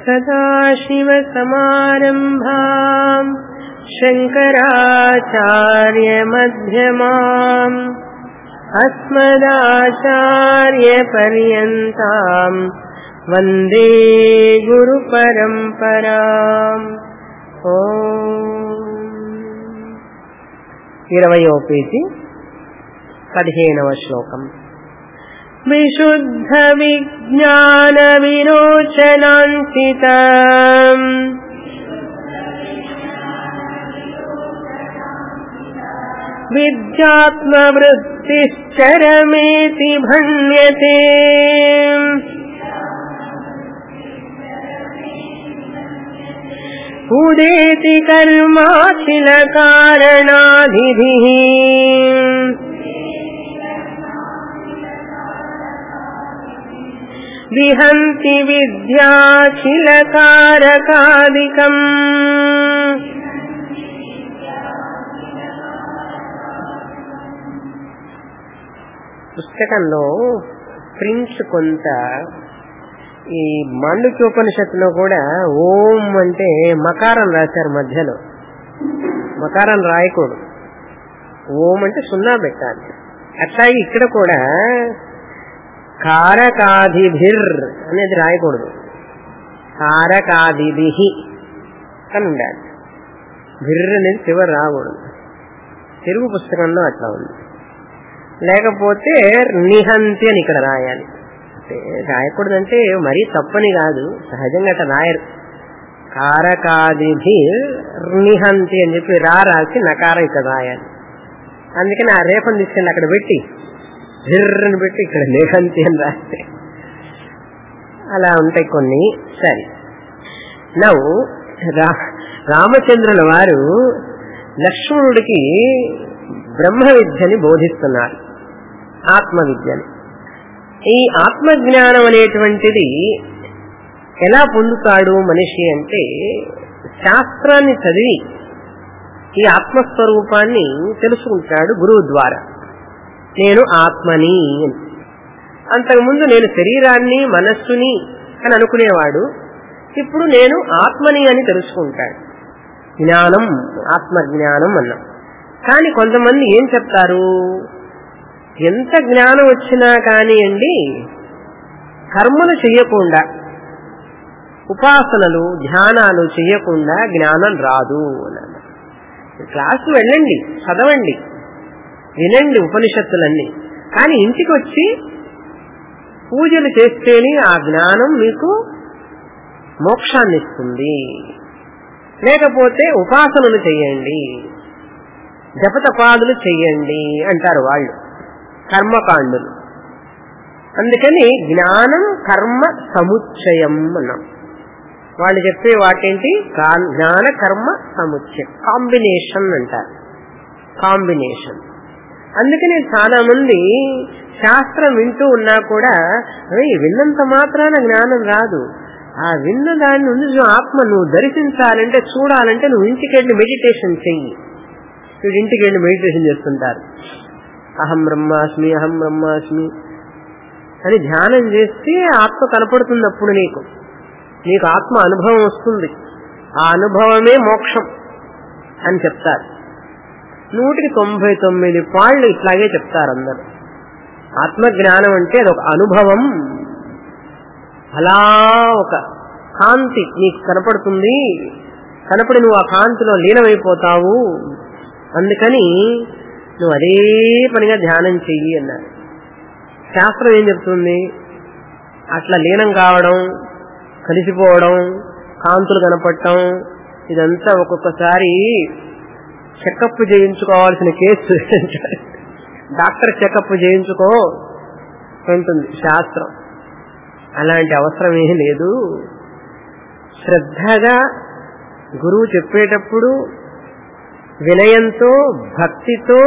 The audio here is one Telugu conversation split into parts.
सदाशिवसमारम्भाम् शङ्कराचार्यमध्यमाम् अस्मदाचार्यपर्यन्ताम् वन्दे गुरुपरम्पराम् ओ ఇరవయో పేజీ పదిహేనవ శ్లోకం విశుద్ధ విజ్ఞాన విరోచనాంచిత విద్యాత్మవృత్తిశ్చరమేతి భణ్యతే ఉదేతి కర్మాఖిల కారణాదిభిः విహంతి విద్యాఖిల కారకాదికం పుస్తకంలో ప్రింట్స్ కొంత ఈ మాండుక్యోపనిషత్తులో కూడా ఓం అంటే మకారం రాశారు మధ్యలో మకారం రాయకూడదు ఓం అంటే సున్నా పెట్టాలి అట్లాగే ఇక్కడ కూడా కారకాదిభిర్ అనేది రాయకూడదు కారకాదిభి అని ఉండాలి భిర్ అనేది చివరి రాకూడదు తెలుగు పుస్తకంలో అట్లా ఉంది లేకపోతే నిహంతి అని ఇక్కడ రాయాలి అంటే రాయకూడదంటే మరీ తప్పని కాదు సహజంగా అట్లా రాయరు కారకాదిభి నిహంతి అని చెప్పి రా రాసి నకారం ఇక్కడ రాయాలి అందుకని ఆ రేపని తీసుకెళ్ళి అక్కడ పెట్టి భిర్రని పెట్టి ఇక్కడ నిహంతి అని రాస్తే అలా ఉంటాయి కొన్ని సరే నవ్వు రా రామచంద్రుల వారు లక్ష్మణుడికి బ్రహ్మ విద్యని బోధిస్తున్నారు ఆత్మ విద్యని ఈ ఆత్మజ్ఞానం అనేటువంటిది ఎలా పొందుతాడు మనిషి అంటే శాస్త్రాన్ని చదివి ఈ ఆత్మస్వరూపాన్ని తెలుసుకుంటాడు గురువు ద్వారా నేను ఆత్మని అంతకుముందు నేను శరీరాన్ని మనస్సుని అని అనుకునేవాడు ఇప్పుడు నేను ఆత్మని అని తెలుసుకుంటాడు జ్ఞానం ఆత్మజ్ఞానం అన్నాం కానీ కొంతమంది ఏం చెప్తారు ఎంత జ్ఞానం వచ్చినా కానివ్వండి కర్మలు చెయ్యకుండా ఉపాసనలు ధ్యానాలు చెయ్యకుండా జ్ఞానం రాదు అన్నారు క్లాసు వెళ్ళండి చదవండి వినండి ఉపనిషత్తులన్నీ కానీ ఇంటికి వచ్చి పూజలు చేస్తేనే ఆ జ్ఞానం మీకు మోక్షాన్ని ఇస్తుంది లేకపోతే ఉపాసనలు చెయ్యండి జపతపాదులు చెయ్యండి అంటారు వాళ్ళు కర్మకాండులు అందుకని జ్ఞానం కర్మ సముచ్చయం అన్నాం వాళ్ళు చెప్పే వాటేంటి జ్ఞాన కర్మ సముచ్చయం కాంబినేషన్ అంటారు కాంబినేషన్ అందుకని చాలా మంది శాస్త్రం వింటూ ఉన్నా కూడా విన్నంత మాత్రాన జ్ఞానం రాదు ఆ విన్న దాన్ని ఉంది ఆత్మ నువ్వు దర్శించాలంటే చూడాలంటే నువ్వు ఇంటికి వెళ్ళి మెడిటేషన్ చెయ్యి వీడు ఇంటికి వెళ్ళి మెడిటేషన్ చేస్తుంటారు అహం బ్రహ్మాస్మి అహం బ్రహ్మాస్మి అని ధ్యానం చేస్తే ఆత్మ కనపడుతుంది అప్పుడు నీకు నీకు ఆత్మ అనుభవం వస్తుంది ఆ అనుభవమే మోక్షం అని చెప్తారు నూటికి తొంభై తొమ్మిది పాళ్ళు ఇట్లాగే చెప్తారు అందరు ఆత్మజ్ఞానం అంటే అది ఒక అనుభవం అలా ఒక కాంతి నీకు కనపడుతుంది కనపడి నువ్వు ఆ కాంతిలో లీనమైపోతావు అందుకని నువ్వు అదే పనిగా ధ్యానం చెయ్యి అన్నారు శాస్త్రం ఏం చెప్తుంది అట్లా లీనం కావడం కలిసిపోవడం కాంతులు కనపడటం ఇదంతా ఒక్కొక్కసారి చెకప్ చేయించుకోవాల్సిన కేసు డాక్టర్ చెకప్ చేయించుకో ఉంటుంది శాస్త్రం అలాంటి అవసరం ఏం లేదు శ్రద్ధగా గురువు చెప్పేటప్పుడు వినయంతో భక్తితో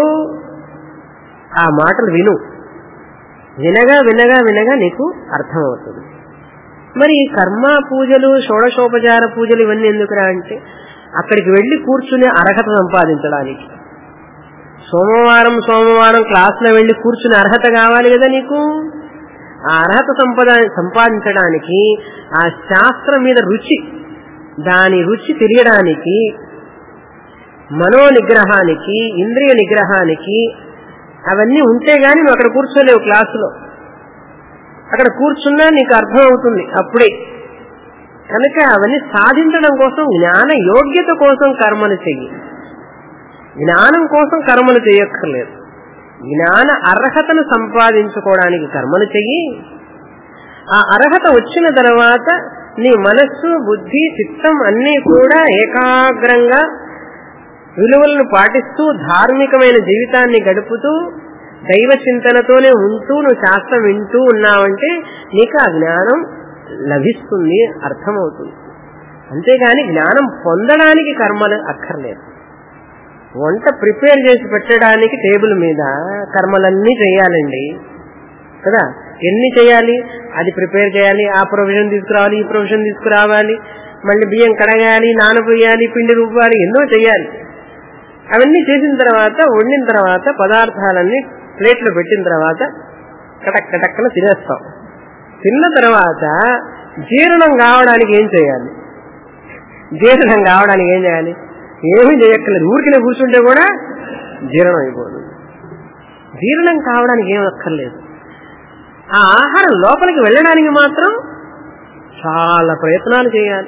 ఆ మాటలు విను వినగా వినగా వినగా నీకు అర్థమవుతుంది మరి ఈ కర్మ పూజలు షోడశోపచార పూజలు ఇవన్నీ ఎందుకురా అంటే అక్కడికి వెళ్లి కూర్చునే అర్హత సంపాదించడానికి సోమవారం సోమవారం క్లాసులో వెళ్లి కూర్చునే అర్హత కావాలి కదా నీకు ఆ అర్హత సంపద సంపాదించడానికి ఆ శాస్త్రం మీద రుచి దాని రుచి తెలియడానికి మనో నిగ్రహానికి ఇంద్రియ నిగ్రహానికి అవన్నీ ఉంటే గాని నువ్వు అక్కడ కూర్చోలేవు క్లాసులో అక్కడ కూర్చున్నా నీకు అర్థం అవుతుంది అప్పుడే కనుక అవన్నీ సాధించడం కోసం జ్ఞాన యోగ్యత కోసం కర్మను చెయ్యి జ్ఞానం కోసం కర్మలు చేయక్కర్లేదు జ్ఞాన అర్హతను సంపాదించుకోవడానికి కర్మలు చెయ్యి ఆ అర్హత వచ్చిన తర్వాత నీ మనస్సు బుద్ధి చిత్తం అన్నీ కూడా ఏకాగ్రంగా విలువలను పాటిస్తూ ధార్మికమైన జీవితాన్ని గడుపుతూ దైవ చింతనతోనే ఉంటూ నువ్వు శాస్త్రం వింటూ ఉన్నావంటే నీకు ఆ జ్ఞానం లభిస్తుంది అర్థమవుతుంది అంతేగాని జ్ఞానం పొందడానికి కర్మలు అక్కర్లేదు వంట ప్రిపేర్ చేసి పెట్టడానికి టేబుల్ మీద కర్మలన్నీ చేయాలండి కదా ఎన్ని చేయాలి అది ప్రిపేర్ చేయాలి ఆ ప్రొవిజన్ తీసుకురావాలి ఈ ప్రొవిజన్ తీసుకురావాలి మళ్ళీ బియ్యం కడగాలి నానబోయాలి పిండి రుబ్బాలి ఎన్నో చేయాలి అవన్నీ చేసిన తర్వాత వండిన తర్వాత పదార్థాలన్నీ ప్లేట్లో పెట్టిన తర్వాత కటక్ కటక్కన తినేస్తాం తిన్న తర్వాత జీర్ణం కావడానికి ఏం చేయాలి జీర్ణం కావడానికి ఏం చేయాలి ఏమీ చేయక్కర్లేదు ఊరికినే కూర్చుంటే కూడా జీర్ణం అయిపోతుంది జీర్ణం కావడానికి ఏం అక్కర్లేదు ఆ ఆహారం లోపలికి వెళ్ళడానికి మాత్రం చాలా ప్రయత్నాలు చేయాలి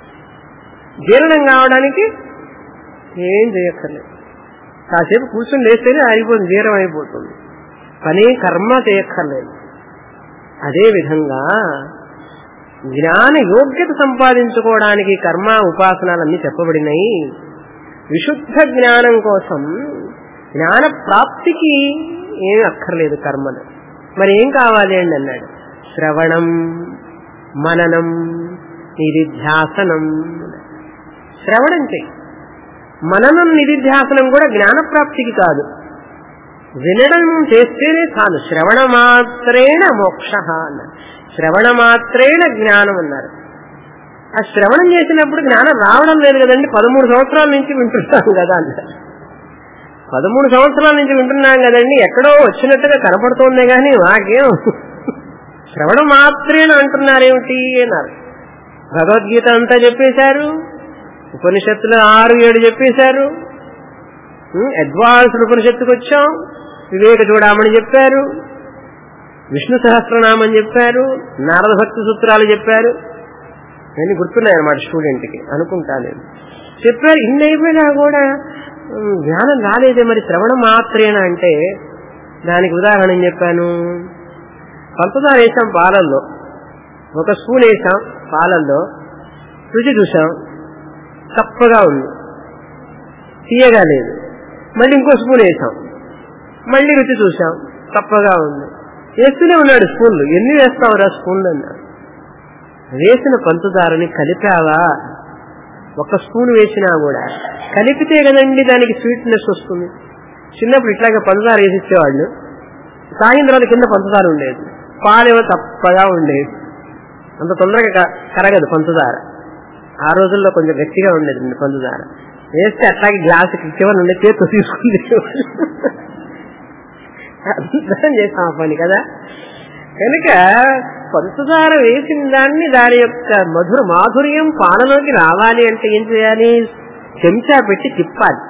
జీర్ణం కావడానికి ఏం చేయక్కర్లేదు కాసేపు కూర్చుని లేస్తేనే అయిపోతుంది జీర్ణం అయిపోతుంది పని కర్మ చేయక్కర్లేదు అదే విధంగా జ్ఞాన యోగ్యత సంపాదించుకోవడానికి కర్మ ఉపాసనాలన్నీ చెప్పబడినాయి విశుద్ధ జ్ఞానం కోసం జ్ఞాన ప్రాప్తికి ఏమి అక్కర్లేదు కర్మలు మరి ఏం కావాలి అండి అన్నాడు శ్రవణం మననం నిధిధ్యాసనం శ్రవణం చెయ్యి మననం నిధిధ్యాసనం కూడా జ్ఞానప్రాప్తికి కాదు వినడం చేస్తేనే చాలు శ్రవణ మాత్రేణ మోక్ష అన్నారు శ్రవణ మాత్రేణ జ్ఞానం అన్నారు ఆ శ్రవణం చేసినప్పుడు జ్ఞానం రావడం లేదు కదండి పదమూడు సంవత్సరాల నుంచి వింటున్నాం కదా అన్నారు పదమూడు సంవత్సరాల నుంచి వింటున్నాం కదండి ఎక్కడో వచ్చినట్టుగా కనపడుతోందే గాని మాకేం శ్రవణం మాత్రేన అంటున్నారేమిటి అన్నారు భగవద్గీత అంతా చెప్పేశారు ఉపనిషత్తులు ఆరు ఏడు చెప్పేశారు అడ్వాన్స్డ్ ఉపనిషత్తుకు వచ్చాం వివేక చూడమని చెప్పారు విష్ణు సహస్రనామని చెప్పారు నారద భక్తి సూత్రాలు చెప్పారు అన్ని గుర్తున్నాయన్నమాట స్టూడెంట్కి అనుకుంటా నేను చెప్పారు ఇన్ని అయిపోయినా కూడా ఉమ్, జ్ఞానం రాలేదే మరి శ్రవణం మాత్రేనా అంటే దానికి ఉదాహరణ ఏం చెప్పాను పంచదార వేసాం పాలల్లో ఒక స్పూన్ వేసాం పాలల్లో రుచి చూసాం తప్పగా ఉంది తీయగా లేదు మళ్ళీ ఇంకో స్పూన్ వేసాం మళ్ళీ రుచి చూసాం తప్పగా ఉంది వేస్తూనే ఉన్నాడు స్పూన్లు ఎన్ని వేస్తావురా స్పూన్లు అన్నాడు వేసిన పంచదారని కలిపావా ఒక స్పూన్ వేసినా కూడా కలిపితే కదండి దానికి స్వీట్నెస్ వస్తుంది చిన్నప్పుడు ఇట్లాగే పంచదార వేసి ఇచ్చేవాళ్ళు సాయంత్రాల కింద పంచదార ఉండేది పాలేమో తప్పగా ఉండేది అంత తొందరగా క- కరగదు పంచదార ఆ రోజుల్లో కొంచెం గట్టిగా ఉండేది పంచదార వేస్తే అట్లాగే గ్లాసుకి చివరి నుండి చేతితో తీసుకుంది అర్థం చేస్తాం ఆ పని కదా కనుక పంచదార వేసిన దాన్ని దాని యొక్క మధుర మాధుర్యం పాలలోకి రావాలి అంటే ఏం చేయాలి చెంచా పెట్టి తిప్పాలి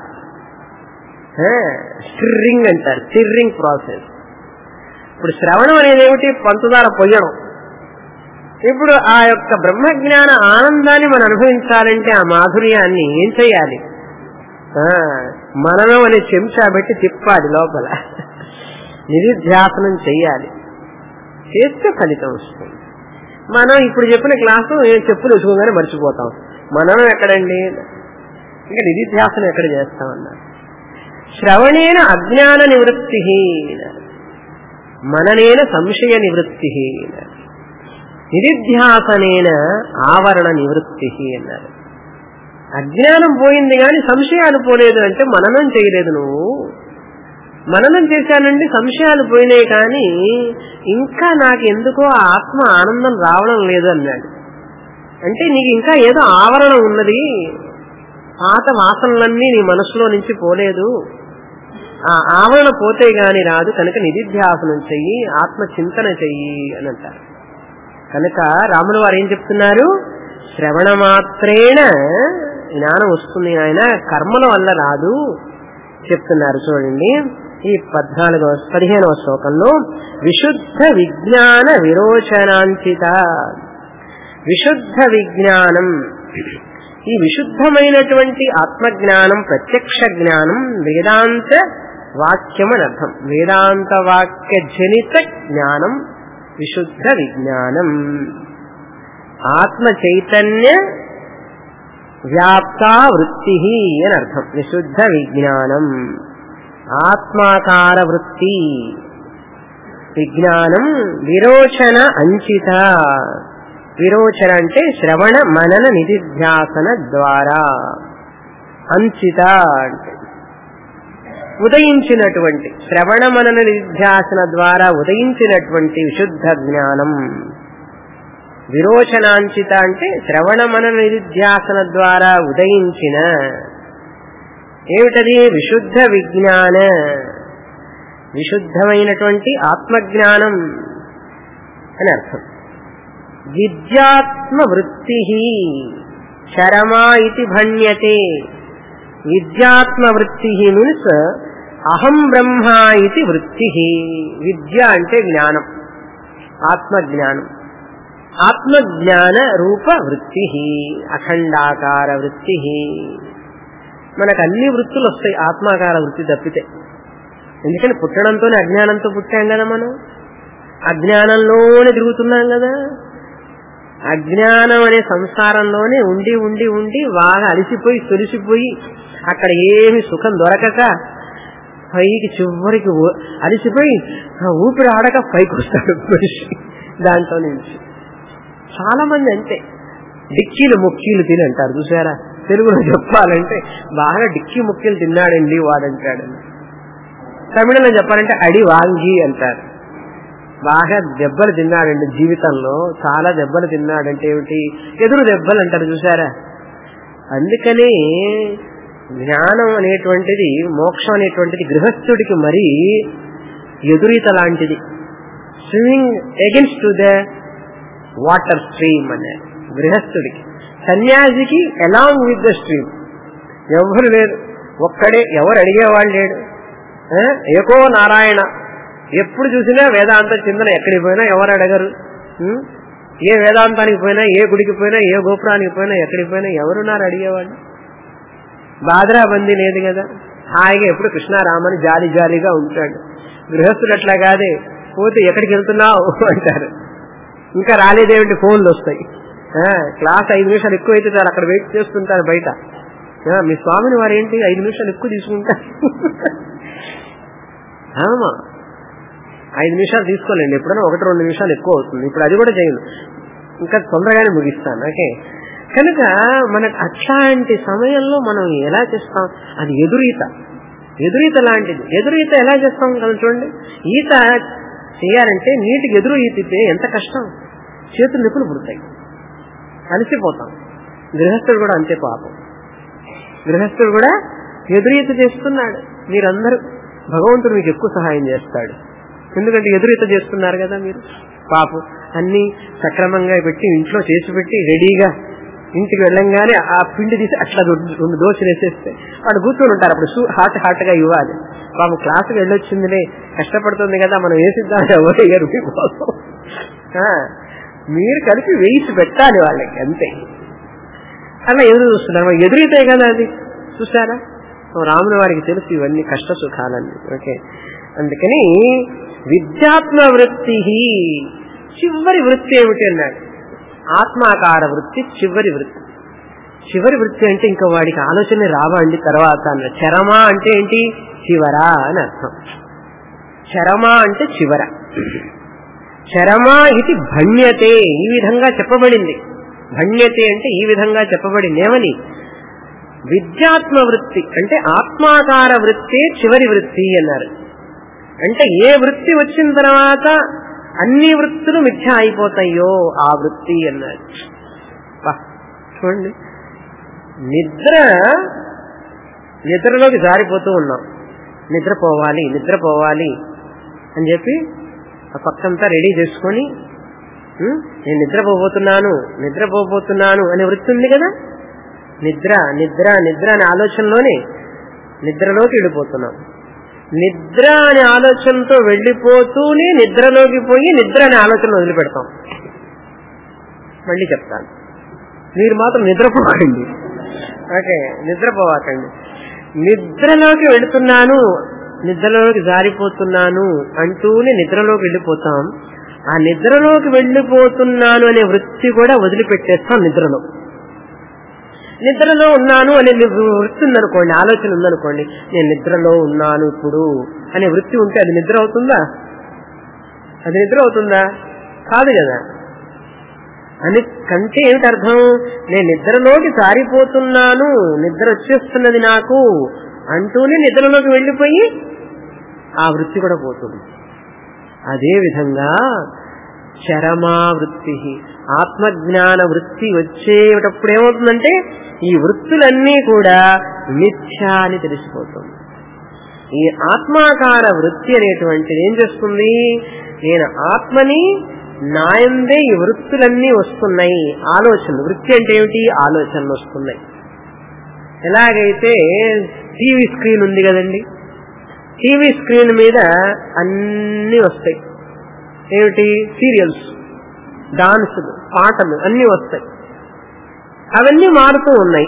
స్టిర్రింగ్ అంటారు స్టిర్రింగ్ ప్రాసెస్ ఇప్పుడు శ్రవణం అనేది ఏమిటి పంచదార పొయ్యడం ఇప్పుడు ఆ యొక్క బ్రహ్మజ్ఞాన ఆనందాన్ని మనం అనుభవించాలంటే ఆ మాధుర్యాన్ని ఏం చేయాలి ఆ, మననం అనే చెంచా పెట్టి తిప్పాలి లోపల నిధిధ్యాసనం చెయ్యాలి చేస్తే ఫలితం వస్తుంది మనం ఇప్పుడు చెప్పిన క్లాసు ఏం చెప్పులు వేసుకోగానే మర్చిపోతాం మనం ఎక్కడండి ఇంకా నిధిధ్యాసనం ఎక్కడ చేస్తామన్నా శ్రవణేన అజ్ఞాన నివృత్తి మననేన సంశయ నివృత్తి నిధిధ్యాసనేన ఆవరణ నివృత్తి అన్నారు అజ్ఞానం పోయింది కానీ సంశయాలు పోలేదు అంటే మననం చేయలేదు నువ్వు మననం చేశానండి సంశయాలు పోయినాయి కానీ ఇంకా నాకు ఎందుకో ఆ ఆత్మ ఆనందం రావడం లేదు అన్నాడు అంటే నీకు ఇంకా ఏదో ఆవరణ ఉన్నది పాత వాసనలన్నీ నీ మనసులో నుంచి పోలేదు ఆ ఆవరణ పోతే గాని రాదు కనుక నిధిధ్యాసనం చెయ్యి ఆత్మ చింతన చెయ్యి అని అంటారు కనుక రాములు వారు ఏం చెప్తున్నారు శ్రవణ మాత్రేణ జ్ఞానం వస్తుంది ఆయన కర్మల వల్ల రాదు చెప్తున్నారు చూడండి ఈ పద్నాలుగవ పదిహేనవ శ్లోకంలో విశుద్ధ విజ్ఞాన విరోచనాంచిత విశుద్ధ విజ్ఞానం ఈ విశుద్ధమైనటువంటి ఆత్మజ్ఞానం ప్రత్యక్ష జ్ఞానం వేదాంత వాక్యం అని అర్థం వేదాంత వాక్య జనిత జ్ఞానం విశుద్ధ విజ్ఞానం ఆత్మ చైతన్య వ్యాప్త వృత్తి అని అర్థం విశుద్ధ విజ్ఞానం ఆత్మాకార వృత్తి విజ్ఞానం విరోచన అంచిత విరోచన అంటే శ్రవణ మనన నిధిధ్యాసన ద్వారా అంచిత అంటే ఉదయించినటువంటి శ్రవణ మనన నిధ్యాసన ద్వారా ఉదయించినటువంటి విశుద్ధ జ్ఞానం విరోచనాంచిత అంటే శ్రవణ మనన నిధ్యాసన ద్వారా ఉదయించిన ఏమిటది విశుద్ధ విజ్ఞాన విశుద్ధమైనటువంటి ఆత్మజ్ఞానం అని అర్థం విద్యాత్మ వృత్తి చరమా ఇది భణ్యతే విద్యాత్మ వృత్తి మీన్స్ అహం బ్రహ్మ ఇది వృత్తి విద్య అంటే జ్ఞానం ఆత్మజ్ఞానం ఆత్మజ్ఞాన రూప వృత్తి అఖండాకార వృత్తి మనకు అన్ని వృత్తులు వస్తాయి ఆత్మాకార వృత్తి తప్పితే ఎందుకని పుట్టడంతోనే అజ్ఞానంతో పుట్టాం కదా మనం అజ్ఞానంలోనే తిరుగుతున్నాం కదా అజ్ఞానం అనే సంసారంలోనే ఉండి ఉండి ఉండి బాగా అలిసిపోయి తొలిసిపోయి అక్కడ ఏమి సుఖం దొరకక పైకి చివరికి ఊ- అలిసిపోయి ఆ ఊపిరి ఆడక పైకి వస్తాడు మనిషి దాంట్లో నుంచి చాలా మంది అంతే డిక్కీలు ముక్కీలు తిని అంటారు చూసారా తెలుగులో చెప్పాలంటే బాగా డిక్కీ ముక్కీలు తిన్నాడండి వాడంటాడు తమిళంలో చెప్పాలంటే అడి వాంగి అంటారు బాగా దెబ్బలు తిన్నాడండి జీవితంలో చాలా దెబ్బలు తిన్నాడంటే ఏమిటి ఎదురు దెబ్బలు అంటారు చూసారా అందుకని జ్ఞానం అనేటువంటిది మోక్షం అనేటువంటిది గృహస్థుడికి మరీ ఎదురీత లాంటిది swimming against to the water stream అన్నారు గృహస్థుడికి సన్యాసికి అలాంగ్ విత్ ద స్ట్రీమ్ ఎవరు లేరు ఒక్కడే ఎవరు అడిగేవాళ్ళు లేడు ఆ? ఏకో నారాయణ ఎప్పుడు చూసినా వేదాంత చింతన ఎక్కడికి పోయినా ఎవరు అడగరు ఉం? ఏ వేదాంతానికి పోయినా ఏ గుడికి పోయినా ఏ గోపురానికి పోయినా ఎక్కడికి పోయినా ఎవరున్నారు అడిగేవాళ్ళు బాధరా బందీ లేదు కదా హాయిగా ఎప్పుడు కృష్ణారామని జాలి జాలీగా ఉంటాడు గృహస్థుడు అట్లా కాదే పోతే ఎక్కడికి వెళ్తున్నావు అంటారు ఇంకా రాలేదేమిటి ఫోన్లు వస్తాయి ఆ, క్లాస్ ఐదు నిమిషాలు ఎక్కువ అయితే చాలు అక్కడ వెయిట్ చేస్తుంటారు బయట ఆ, మీ స్వామిని వారు ఏంటి ఐదు నిమిషాలు ఎక్కువ తీసుకుంటారు ఆమా ఐదు నిమిషాలు తీసుకోలేండి ఎప్పుడైనా ఒకటి రెండు నిమిషాలు ఎక్కువ అవుతుంది ఇప్పుడు అది కూడా చేయను ఇంకా తొందరగానే ముగిస్తాను ఓకే కనుక మనకు అట్లాంటి సమయంలో మనం ఎలా చేస్తాం అది ఎదురీత ఎదురీత లాంటిది ఎదురీత ఎలా చేస్తాం కదా చూడండి ఈత చేయాలంటే నీటికి ఎదురు ఈతితే ఎంత కష్టం చేతులు నిప్పులు పుడతాయి అలసిపోతాం గృహస్థుడు కూడా అంతే పాపం గృహస్థుడు కూడా ఎదురీత చేస్తున్నాడు మీరందరూ భగవంతుడు మీకు ఎక్కువ సహాయం చేస్తాడు ఎందుకంటే ఎదురీత చేస్తున్నారు కదా మీరు పాపం అన్ని సక్రమంగా పెట్టి ఇంట్లో చేసి పెట్టి రెడీగా ఇంటికి వెళ్ళంగానే ఆ పిండి తీసి అట్లా రెండు రెండు దోశలు వేసేస్తే వాడు కూర్చొని ఉంటారు అప్పుడు సూ హాట్ హాట్ గా ఇవ్వాలి పాపం క్లాసుకి వెళ్ళొచ్చిందిలే కష్టపడుతుంది కదా మనం వేసిద్దాం ఎవరు వేయరు మీకోసం. ఆ, మీరు కలిపి వేసి పెట్టాలి వాళ్ళకి అంతే అలా ఎదురు చూస్తున్నారు మరి ఎదురైతే కదా అది చూసారా ఓ రాముని వారికి తెలుసు ఇవన్నీ కష్ట సుఖాలన్నీ ఓకే అందుకని విద్యాత్మ వృత్తి చివరి వృత్తి ఏమిటి అన్నాడు ఆత్మాకార వృత్తి చివరి వృత్తి చివరి వృత్తి అంటే ఇంకా వాడికి ఆలోచన రావండి తర్వాత అన్నాడు చరమా అంటే ఏంటి చివరా అని అర్థం చరమా అంటే చివర చరమా ఇది భణ్యతే ఈ విధంగా చెప్పబడింది భణ్యతే అంటే ఈ విధంగా చెప్పబడింది ఏమని విద్యాత్మ వృత్తి అంటే ఆత్మాకార వృత్తే చివరి వృత్తి అన్నారు అంటే ఏ వృత్తి వచ్చిన తర్వాత అన్ని వృత్తులు మిథ్య అయిపోతాయో ఆ వృత్తి అన్నారు పా, చూడండి నిద్ర నిద్రలోకి జారిపోతూ ఉన్నాం నిద్రపోవాలి నిద్రపోవాలి అని చెప్పి ఆ పక్కంతా రెడీ చేసుకొని ఉం, నేను నిద్రపోబోతున్నాను నిద్రపోబోతున్నాను అనే వృత్తి ఉంది కదా నిద్ర నిద్ర నిద్ర అనే ఆలోచనలోనే నిద్రలోకి వెళ్ళిపోతున్నాం నిద్ర అనే ఆలోచనతో వెళ్ళిపోతూనే నిద్రలోకి పోయి నిద్ర అనే ఆలోచన వదిలిపెడతాం మళ్ళీ చెప్తాను మీరు మాత్రం నిద్రపోకండి ఓకే నిద్రపోవాకండి నిద్రలోకి వెళుతున్నాను నిద్రలోకి జారిపోతున్నాను అంటూనే నిద్రలోకి వెళ్ళిపోతాం ఆ నిద్రలోకి వెళ్ళిపోతున్నాను అనే వృత్తి కూడా వదిలిపెట్టేస్తాం నిద్రలో నిద్రలో ఉన్నాను అనే ని- వృత్తి ఉందనుకోండి ఆలోచన ఉందనుకోండి నేను నిద్రలో ఉన్నాను ఇప్పుడు అనే వృత్తి ఉంటే అది నిద్ర అవుతుందా అది నిద్ర అవుతుందా కాదు కదా అని కంటే ఏమిటి అర్థం నేను నిద్రలోకి సారిపోతున్నాను నిద్ర వచ్చేస్తున్నది నాకు అంటూనే నిద్రలోకి వెళ్ళిపోయి ఆ వృత్తి కూడా పోతుంది అదే విధంగా చరమా వృత్తి ఆత్మజ్ఞాన వృత్తి వచ్చేటప్పుడు ఏమవుతుందంటే ఈ వృత్తులన్నీ కూడా మిథ్యా అని తెలిసిపోతుంది ఈ ఆత్మాకార వృత్తి అనేటువంటిది ఏం చేస్తుంది నేను ఆత్మని నాయందే ఈ వృత్తులన్నీ వస్తున్నాయి ఆలోచనలు వృత్తి అంటే ఏమిటి ఆలోచనలు వస్తున్నాయి ఎలాగైతే టీవీ స్క్రీన్ ఉంది కదండి టీవీ స్క్రీన్ మీద అన్ని వస్తాయి ఏమిటి సీరియల్స్ డాన్సులు పాటలు అన్ని వస్తాయి అవన్నీ మారుతూ ఉన్నాయి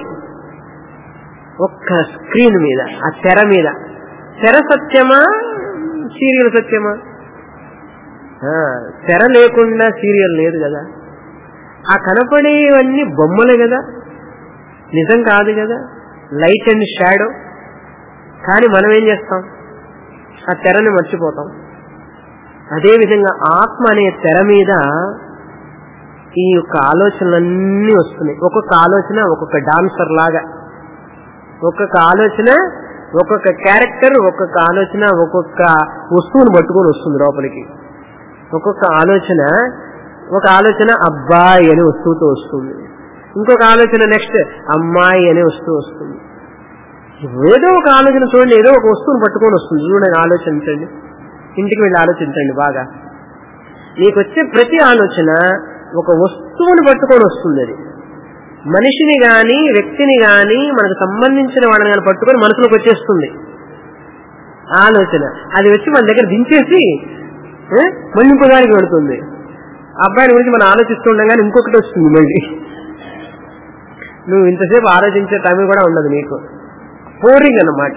ఒక్క స్క్రీన్ మీద ఆ తెర మీద తెర సత్యమా సీరియల్ సత్యమా ఆ, తెర లేకుండా సీరియల్ లేదు కదా ఆ కనపడేవన్నీ బొమ్మలే కదా నిజం కాదు కదా లైట్ అండ్ షాడో కానీ మనం ఏం చేస్తాం ఆ తెరని మర్చిపోతాం అదేవిధంగా ఆత్మ అనే తెర మీద ఈ యొక్క ఆలోచనలన్నీ వస్తున్నాయి ఒక్కొక్క ఆలోచన ఒక్కొక్క డాన్సర్ లాగా ఒక్కొక్క ఆలోచన ఒక్కొక్క క్యారెక్టర్ ఒక్కొక్క ఆలోచన ఒక్కొక్క వస్తువును పట్టుకొని వస్తుంది లోపలికి ఒక్కొక్క ఆలోచన ఒక ఆలోచన అబ్బాయి అనే వస్తువుతో వస్తుంది ఇంకొక ఆలోచన నెక్స్ట్ అమ్మాయి అనే వస్తువు వస్తుంది ఏదో ఒక ఆలోచన చూడండి ఏదో ఒక వస్తువును పట్టుకొని వస్తుంది చూడండి ఆలోచించండి ఇంటికి వెళ్ళి ఆలోచించండి బాగా మీకు వచ్చే ప్రతి ఆలోచన ఒక వస్తువుని పట్టుకొని వస్తుంది అది మనిషిని గాని వ్యక్తిని గాని మనకు సంబంధించిన వాళ్ళని గాని పట్టుకొని మనసులోకి వచ్చేస్తుంది ఆలోచన అది వచ్చి మన దగ్గర దించేసి ఏ, మళ్ళీ ఇంకో దానికి పెడుతుంది ఆ అబ్బాయిని గురించి మనం ఆలోచిస్తుండగానే ఇంకొకటి వస్తుంది మళ్ళీ నువ్వు ఇంతసేపు ఆలోచించే టైం కూడా ఉండదు నీకు బోరింగ్ అన్నమాట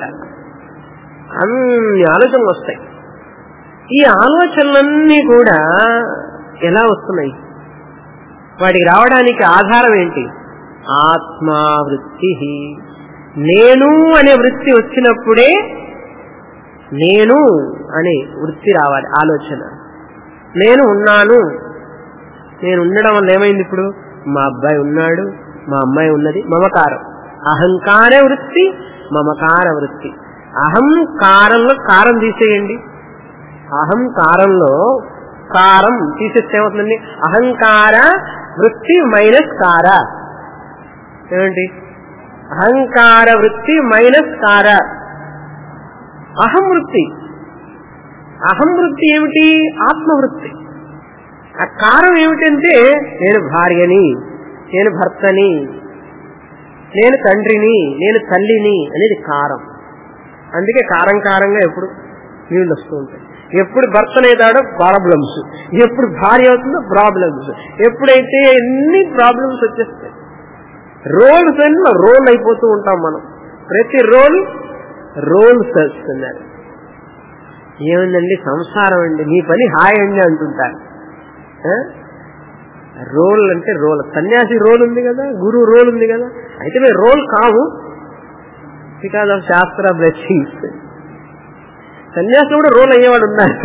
అన్ని ఆలోచనలు వస్తాయి ఈ ఆలోచనలన్నీ కూడా ఎలా వస్తున్నాయి వాటికి రావడానికి ఆధారం ఏంటి ఆత్మావృత్తి నేను అనే వృత్తి వచ్చినప్పుడే నేను అనే వృత్తి రావాలి ఆలోచన నేను ఉన్నాను నేను ఉండడం వల్ల ఏమైంది ఇప్పుడు మా అబ్బాయి ఉన్నాడు మా అమ్మాయి ఉన్నది మమకారం అహంకార వృత్తి మమకార వృత్తి అహంకారంలో కారం తీసేయండి అహంకారంలో కారం తీసేస్తే ఏమవుతుందండి అహంకార వృత్తి మైనస్ కార ఏమండి అహంకార వృత్తి మైనస్ కార అహం వృత్తి అహం వృత్తి ఏమిటి ఆత్మవృత్తి ఆ కారం ఏమిటంటే నేను భార్యని నేను భర్తని నేను తండ్రిని నేను తల్లిని అనేది కారం అందుకే కారం కారంగా ఎప్పుడు నీళ్ళు వస్తూ ఉంటాయి ఎప్పుడు భర్తనైతాడో ప్రాబ్లమ్స్ ఎప్పుడు భార్య అవుతుందో ప్రాబ్లమ్స్ ఎప్పుడైతే ఎన్ని ప్రాబ్లమ్స్ వచ్చేస్తాయి రోల్స్ అన్ని రోల్ అయిపోతూ ఉంటాం మనం ప్రతి రోల్ రోల్స్ వస్తున్నారు ఏముందండి సంసారం అండి మీ పని హాయ్ అండి అంటుంటారు ఆ? రోల్ అంటే రోల్ సన్యాసి రోల్ ఉంది కదా గురువు రోల్ ఉంది కదా అయితే మేము రోల్ కాము బికాస్ ఆఫ్ శాస్త్ర బ్లెస్సింగ్స్ సన్యాసులు కూడా రోల్ అయ్యేవాడు ఉన్నారు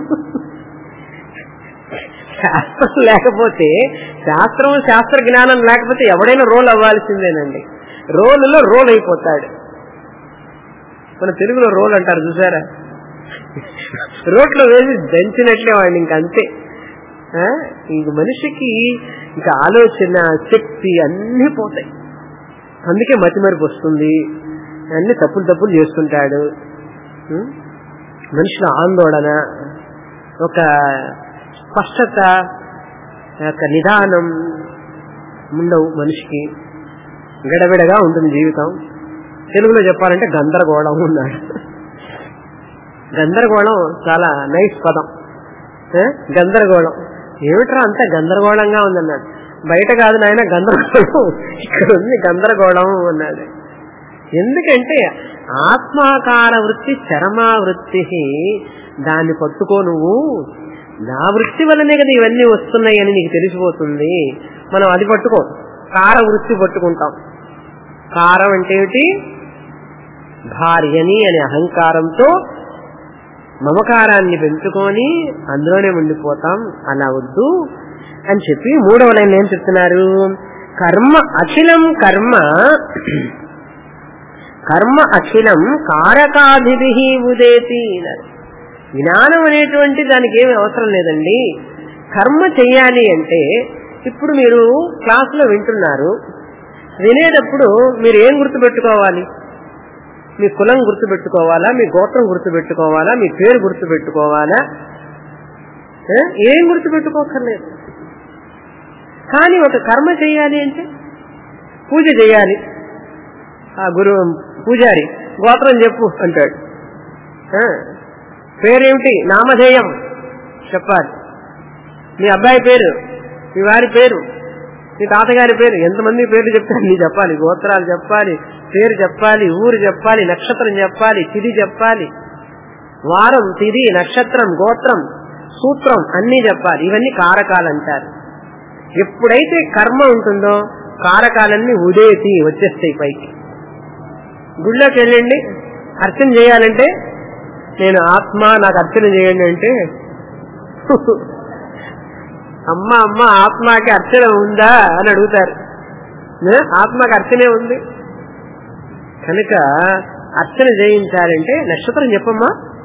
శాస్త్రం లేకపోతే శాస్త్రం శాస్త్ర జ్ఞానం లేకపోతే ఎవడైనా రోల్ అవ్వాల్సిందేనండి రోలులో రోల్ అయిపోతాడు మన తెలుగులో రోల్ అంటారు చూసారా రోట్లో వేసి దంచినట్లే వాడిని ఇంక అంతే ఆ? ఇంక మనిషికి ఇంక ఆలోచన శక్తి అన్నీ పోతాయి అందుకే మతిమరుపు వస్తుంది అన్ని తప్పులు తప్పులు చేస్తుంటాడు ఉం? మనుషుల ఆందోళన ఒక స్పష్టత ఒక నిదానం ఉండవు మనిషికి గడబిడగా ఉంటుంది జీవితం తెలుగులో చెప్పాలంటే గందరగోళం ఉన్నాడు గందరగోళం చాలా నైస్ పదం ఏ? గందరగోళం ఏమిట్రా అంత గందరగోళంగా ఉందన్నాడు బయట కాదు నాయన గందరగోళం ఇక్కడ ఉంది గందరగోళం అన్నాడు ఎందుకంటే ఆత్మాకార వృత్తి చరమా వృత్తి దాన్ని పట్టుకో నువ్వు నా వృత్తి వల్లనే కదా ఇవన్నీ వస్తున్నాయని నీకు తెలిసిపోతుంది మనం అది పట్టుకో కార వృత్తి పట్టుకుంటాం కారం అంటే ఏమిటి భార్యని అనే అహంకారంతో మమకారాన్ని పెంచుకొని అందులోనే ఉండిపోతాం అలా వద్దు అని చెప్పి మూడవ లైన్ ఏం చెప్తున్నారు కర్మ అఖిలం కర్మ కర్మ అఖిలం కారకాభిధి ఉదేతి అన్నారు. జ్ఞానం అనేటువంటి దానికి ఏమి అవసరం లేదండి కర్మ చెయ్యాలి అంటే ఇప్పుడు మీరు క్లాసులో వింటున్నారు వినేటప్పుడు మీరు ఏం గుర్తుపెట్టుకోవాలి మీ కులం గుర్తుపెట్టుకోవాలా మీ గోత్రం గుర్తుపెట్టుకోవాలా మీ పేరు గుర్తుపెట్టుకోవాలా ఏ? ఏం గుర్తుపెట్టుకోకర్లేదు కానీ ఒక కర్మ చేయాలి అంటే పూజ చేయాలి ఆ గురు పూజారి గోత్రం చెప్పు అంటాడు ఆ, పేరేమిటి నామధేయం చెప్పాలి మీ అబ్బాయి పేరు మీ వారి పేరు మీ తాతగారి పేరు ఎంతమంది పేర్లు చెప్తారు నీ చెప్పాలి గోత్రాలు చెప్పాలి పేరు చెప్పాలి ఊరు చెప్పాలి నక్షత్రం చెప్పాలి తిథి చెప్పాలి వారం తిథి నక్షత్రం గోత్రం సూత్రం అన్నీ చెప్పాలి ఇవన్నీ కారకాలు అంటారు ఎప్పుడైతే కర్మ ఉంటుందో కారకాలన్నీ ఉదేసి వచ్చేస్తాయి పైకి గుళ్ళోకి వెళ్ళండి అర్చన చేయాలంటే నేను ఆత్మ నాకు అర్చన చేయండి అంటే అమ్మ అమ్మ ఆత్మకి అర్చన ఉందా అని అడుగుతారు ఏ? ఆత్మకి అర్చనే ఉంది కనుక అర్చన చేయించాలంటే నక్షత్రం చెప్పమ్మా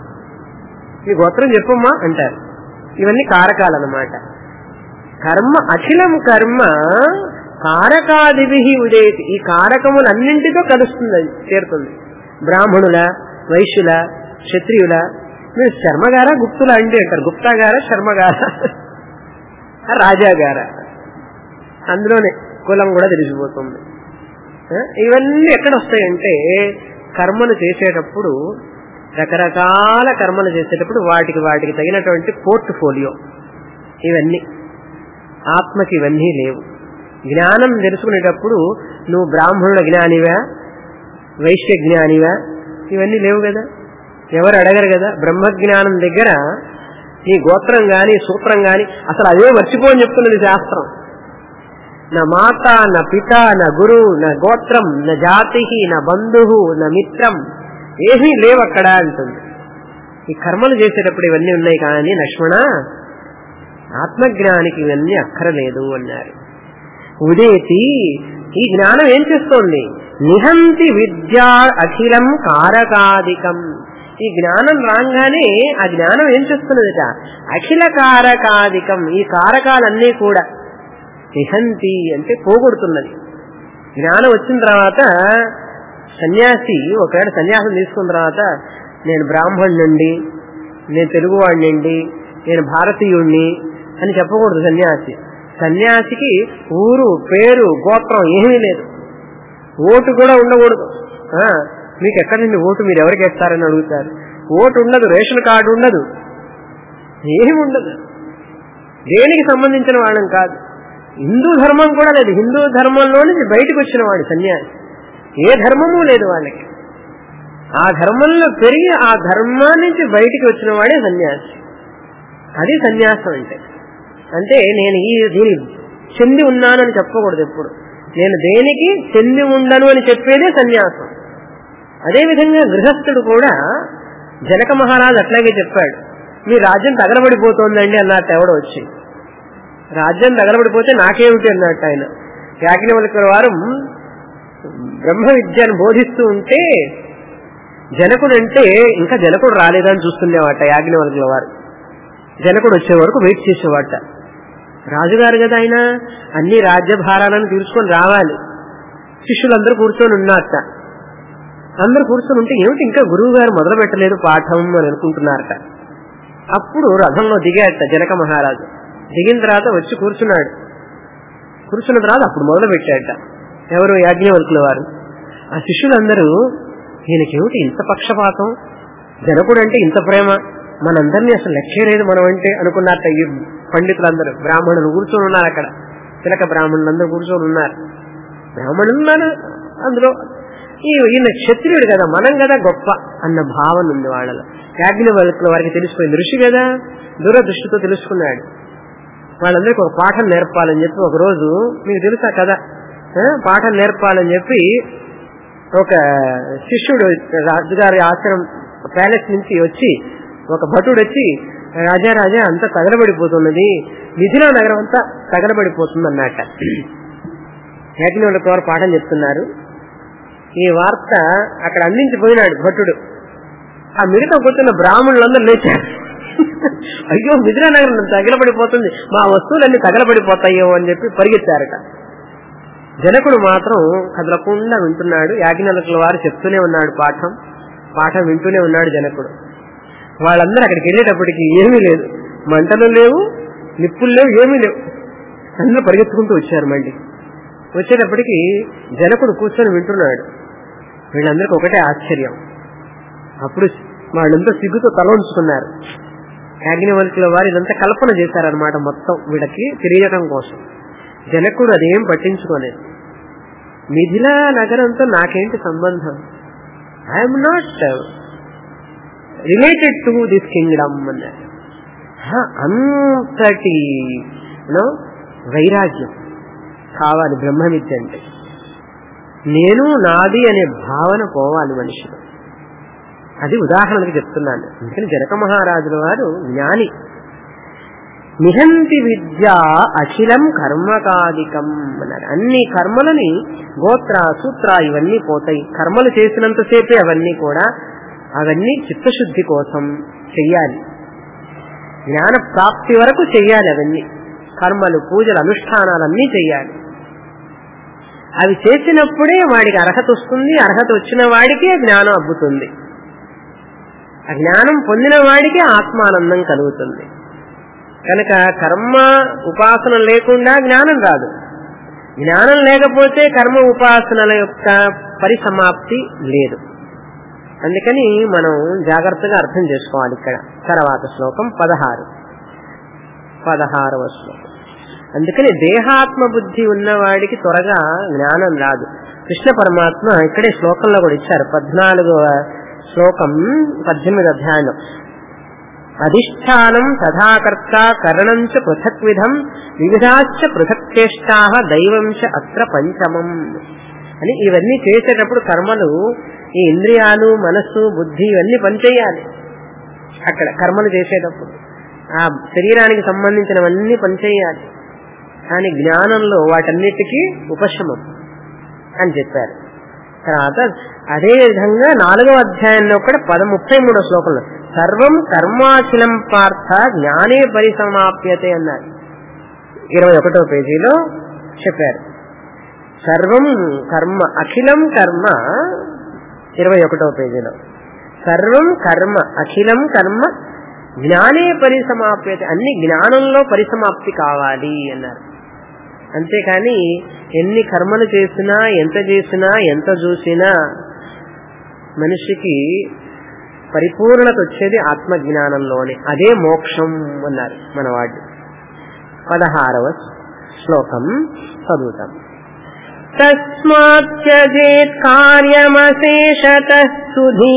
ఈ గోత్రం చెప్పమ్మా అంటారు ఇవన్నీ కారకాలన్నమాట కర్మ అఖిలం కర్మ కారకాదిభి ఉదేతి ఈ కారకములన్నింటితో కలుస్తుంది అది చేరుతుంది బ్రాహ్మణుల వైశ్యుల క్షత్రియుల మీరు శర్మగారా గుప్తుల అండి అంటారు గుప్తా గారా శర్మగారా రాజాగారా అందులోనే కులం కూడా తెలిసిపోతుంది ఆ, ఇవన్నీ ఎక్కడ వస్తాయంటే కర్మను చేసేటప్పుడు రకరకాల కర్మలు చేసేటప్పుడు వాటికి వాటికి తగినటువంటి పోర్ట్ఫోలియో ఇవన్నీ ఆత్మకి ఇవన్నీ లేవు జ్ఞానం తెలుసుకునేటప్పుడు నువ్వు బ్రాహ్మణుల జ్ఞానివా వైశ్య జ్ఞానివా ఇవన్నీ లేవు కదా ఎవరు అడగరు కదా బ్రహ్మజ్ఞానం దగ్గర నీ గోత్రం గాని సూత్రం గాని అసలు అదే మర్చిపోని చెప్తున్నది శాస్త్రం నా మాత నా పిత నా గురు నా గోత్రం నా జాతి నా బంధువు నా మిత్రం ఏమీ లేవు అక్కడ అంటుంది ఈ కర్మలు చేసేటప్పుడు ఇవన్నీ ఉన్నాయి కానీ లక్ష్మణ ఆత్మజ్ఞానికి ఇవన్నీ అక్కరలేదు అన్నారు ఉదేతి ఈ జ్ఞానం ఏం చేస్తోంది నిహంతి విద్యా అఖిలం కారకాదికం ఈ జ్ఞానం రాగానే ఆ జ్ఞానం ఏం చేస్తున్నదట అఖిల కారకాదికం ఈ కారకాలన్నీ కూడా నిహంతి అంటే పోగొడుతున్నది జ్ఞానం వచ్చిన తర్వాత సన్యాసి ఒకవేళ సన్యాసం తీసుకున్న తర్వాత నేను బ్రాహ్మణుండి నేను తెలుగువాడినండి నేను భారతీయుణ్ణి అని చెప్పకూడదు సన్యాసి సన్యాసికి ఊరు పేరు గోత్రం ఏమీ లేదు ఓటు కూడా ఉండకూడదు ఆ, మీకు ఎక్కడి నుండి ఓటు మీరు ఎవరికి వేస్తారని అడుగుతారు ఓటు ఉండదు రేషన్ కార్డు ఉండదు ఏమి ఉండదు దేనికి సంబంధించిన వాళ్ళం కాదు హిందూ ధర్మం కూడా లేదు హిందూ ధర్మంలో నుంచి బయటకు వచ్చిన వాడు సన్యాసి ఏ ధర్మము లేదు వాళ్ళకి ఆ ధర్మంలో పెరిగి ఆ ధర్మం నుంచి బయటికి వచ్చిన వాడే సన్యాసి అది సన్యాసం అంటే అంటే నేను ఈ దీని చెంది ఉన్నానని చెప్పకూడదు ఎప్పుడు నేను దేనికి చెంది ఉండను అని చెప్పేదే సన్యాసం అదేవిధంగా గృహస్థుడు కూడా జనక మహారాజు అట్లాగే చెప్పాడు మీ రాజ్యం తగలబడిపోతోందండి అన్నట్టు ఎవడో వచ్చి రాజ్యం తగలబడిపోతే నాకేమిటి అన్నట్టు ఆయన యాజ్ఞవల్కర్ వారు బ్రహ్మ విద్యను బోధిస్తూ ఉంటే జనకుడు అంటే ఇంకా జనకుడు రాలేదని చూస్తుండేవాట యాజ్ఞవల్కుల వారు జనకుడు వచ్చే వరకు వెయిట్ చేసేవాట రాజుగారు కదా ఆయన అన్ని రాజ్యభారాలను తీర్చుకొని రావాలి శిష్యులందరూ కూర్చొని ఉన్నట్ట అందరు కూర్చొని ఉంటే ఏమిటి ఇంకా గురువు గారు మొదలు పెట్టలేదు పాఠం అని అనుకుంటున్నారట అప్పుడు రథంలో దిగాడట జనక మహారాజు దిగిన తర్వాత వచ్చి కూర్చున్నాడు కూర్చున్న తర్వాత అప్పుడు మొదలు పెట్టాడట ఎవరు యాజ్ఞవల్కుల వారు ఆ శిష్యులందరూ ఈయనకేమిటి ఇంత పక్షపాతం జనకుడు అంటే ఇంత ప్రేమ మనందరినీ అసలు లక్ష్య లేదు మనం అంటే అనుకున్నారట ఈ పండితులందరూ బ్రాహ్మణులు కూర్చొని ఉన్నారు అక్కడ తిలక బ్రాహ్మణులు అందరూ కూర్చొని ఉన్నారు బ్రాహ్మణులు ఉన్నారు అందులో ఈ- ఈయన క్షత్రియుడు కదా మనం కదా గొప్ప అన్న భావన ఉంది వాళ్ళలో యాజ్ఞవల్కుల వారికి తెలిసిపోయింది ఋషి కదా దూరదృష్టితో తెలుసుకున్నాడు వాళ్ళందరికీ ఒక పాఠం నేర్పాలని చెప్పి ఒక రోజు మీకు తెలుసా కదా ఆ, పాఠం నేర్పాలని చెప్పి ఒక శిష్యుడు రాజుగారి ఆశ్రమం ప్యాలెస్ నుంచి వచ్చి ఒక భటుడు వచ్చి రాజా రాజా అంతా తగలబడిపోతున్నది మిథిలా నగరం అంతా తగలబడిపోతుంది అన్నట్ట యాజ్ఞవులకు వారు పాఠం చెప్తున్నారు ఈ వార్త అక్కడ అందించిపోయినాడు భట్టుడు ఆ మిగతా కూర్చున్న బ్రాహ్మణులందరూ లేచారు అయ్యో మిథిలా నగరం తగలబడిపోతుంది మా వస్తువులన్నీ తగలబడిపోతాయో అని చెప్పి పరిగెత్తారట జనకుడు మాత్రం కదలకుండా వింటున్నాడు యాజ్ఞవల్కుల వారు చెప్తూనే ఉన్నాడు పాఠం పాఠం వింటూనే ఉన్నాడు జనకుడు వాళ్ళందరూ అక్కడికి వెళ్ళేటప్పటికి ఏమీ లేదు మంటలు లేవు నిప్పులు లేవు ఏమీ లేవు అందరూ పరిగెత్తుకుంటూ వచ్చారు మళ్ళీ వచ్చేటప్పటికి జనకుడు కూర్చొని వింటున్నాడు వీళ్ళందరికీ ఒకటే ఆశ్చర్యం అప్పుడు వాళ్ళంతా సిగ్గుతో తల ఉంచుకున్నారు యాజ్ఞవల్కుల వారు ఇదంతా కల్పన చేశారనమాట మొత్తం వీళ్ళకి తెలియటం కోసం జనకుడు అదేం పట్టించుకోలేదు మిథిలా నగరంతో నాకేంటి సంబంధం I'm not related to this kingdom అన్నారు హ, అంతటి యూనో వైరాగ్యం కావాలి బ్రహ్మ విద్య అంటే నేను నాది అనే భావన పోవాలి మనిషిలో అది ఉదాహరణకు చెప్తున్నాను అందుకని జనక మహారాజుల వారు జ్ఞాని నిహంతి విద్య అఖిలం కర్మకాదికం అన్నారు అన్ని కర్మలని గోత్ర సూత్ర ఇవన్నీ పోతాయి కర్మలు చేసినంతసేపే అవన్నీ కూడా అవన్నీ చిత్తశుద్ధి కోసం చెయ్యాలి జ్ఞాన ప్రాప్తి వరకు చెయ్యాలి అవన్నీ కర్మలు పూజలు అనుష్ఠానాలన్నీ చెయ్యాలి అవి చేసినప్పుడే వాడికి అర్హత వస్తుంది అర్హత వచ్చిన వాడికే జ్ఞానం అబ్బుతుంది ఆ జ్ఞానం పొందిన వాడికే ఆత్మానందం కలుగుతుంది కనుక కర్మ ఉపాసన లేకుండా జ్ఞానం రాదు జ్ఞానం లేకపోతే కర్మ ఉపాసనల యొక్క పరిసమాప్తి లేదు అందుకని మనం జాగ్రత్తగా అర్థం చేసుకోవాలి ఇక్కడ తర్వాత శ్లోకం పదహారు పదహారవ శ్లోకం అందుకని దేహాత్మ బుద్ధి ఉన్నవాడికి త్వరగా జ్ఞానం రాదు కృష్ణ పరమాత్మ ఇక్కడే శ్లోకంలో కూడా ఇచ్చారు పద్నాలుగవ శ్లోకం పద్దెనిమిది అధ్యాయం అధిష్టానం తథాకర్త కరణం చ పృథక్ విధం వివిధాశ్చ పృథక్ చేష్టా దైవంశ అత్ర పంచమం అని ఇవన్నీ చేసేటప్పుడు కర్మలు ఈ ఇంద్రియాలు మనస్సు బుద్ధి ఇవన్నీ పనిచేయాలి అక్కడ కర్మలు చేసేటప్పుడు ఆ శరీరానికి సంబంధించినవన్నీ పనిచేయాలి కానీ జ్ఞానంలో వాటన్నిటికీ ఉపశమం అని చెప్పారు తర్వాత అదే విధంగా నాలుగవ అధ్యాయంలో కూడా పద ముప్పై మూడో శ్లోకంలో సర్వం కర్మాఖిలం పార్థ జ్ఞానే పరిసమాప్యతే అన్నారు ఇరవై ఒకటో పేజీలో చెప్పారు సర్వం కర్మ అఖిలం కర్మ ఇరవై ఒకటో పేజీలో సర్వం కర్మ అఖిలం కర్మ జ్ఞానే పరిసమాప్యత అన్ని జ్ఞానంలో పరిసమాప్తి కావాలి అన్నారు అంతేకాని ఎన్ని కర్మలు చేసినా ఎంత చేసినా ఎంత చూసినా మనిషికి పరిపూర్ణత వచ్చేది ఆత్మజ్ఞానంలోనే అదే మోక్షం అన్నారు మన వాళ్ళు పదహారవ శ్లోకం చదువుతాం తస్మాత్యజేత్ కార్యమశేషత సుధీ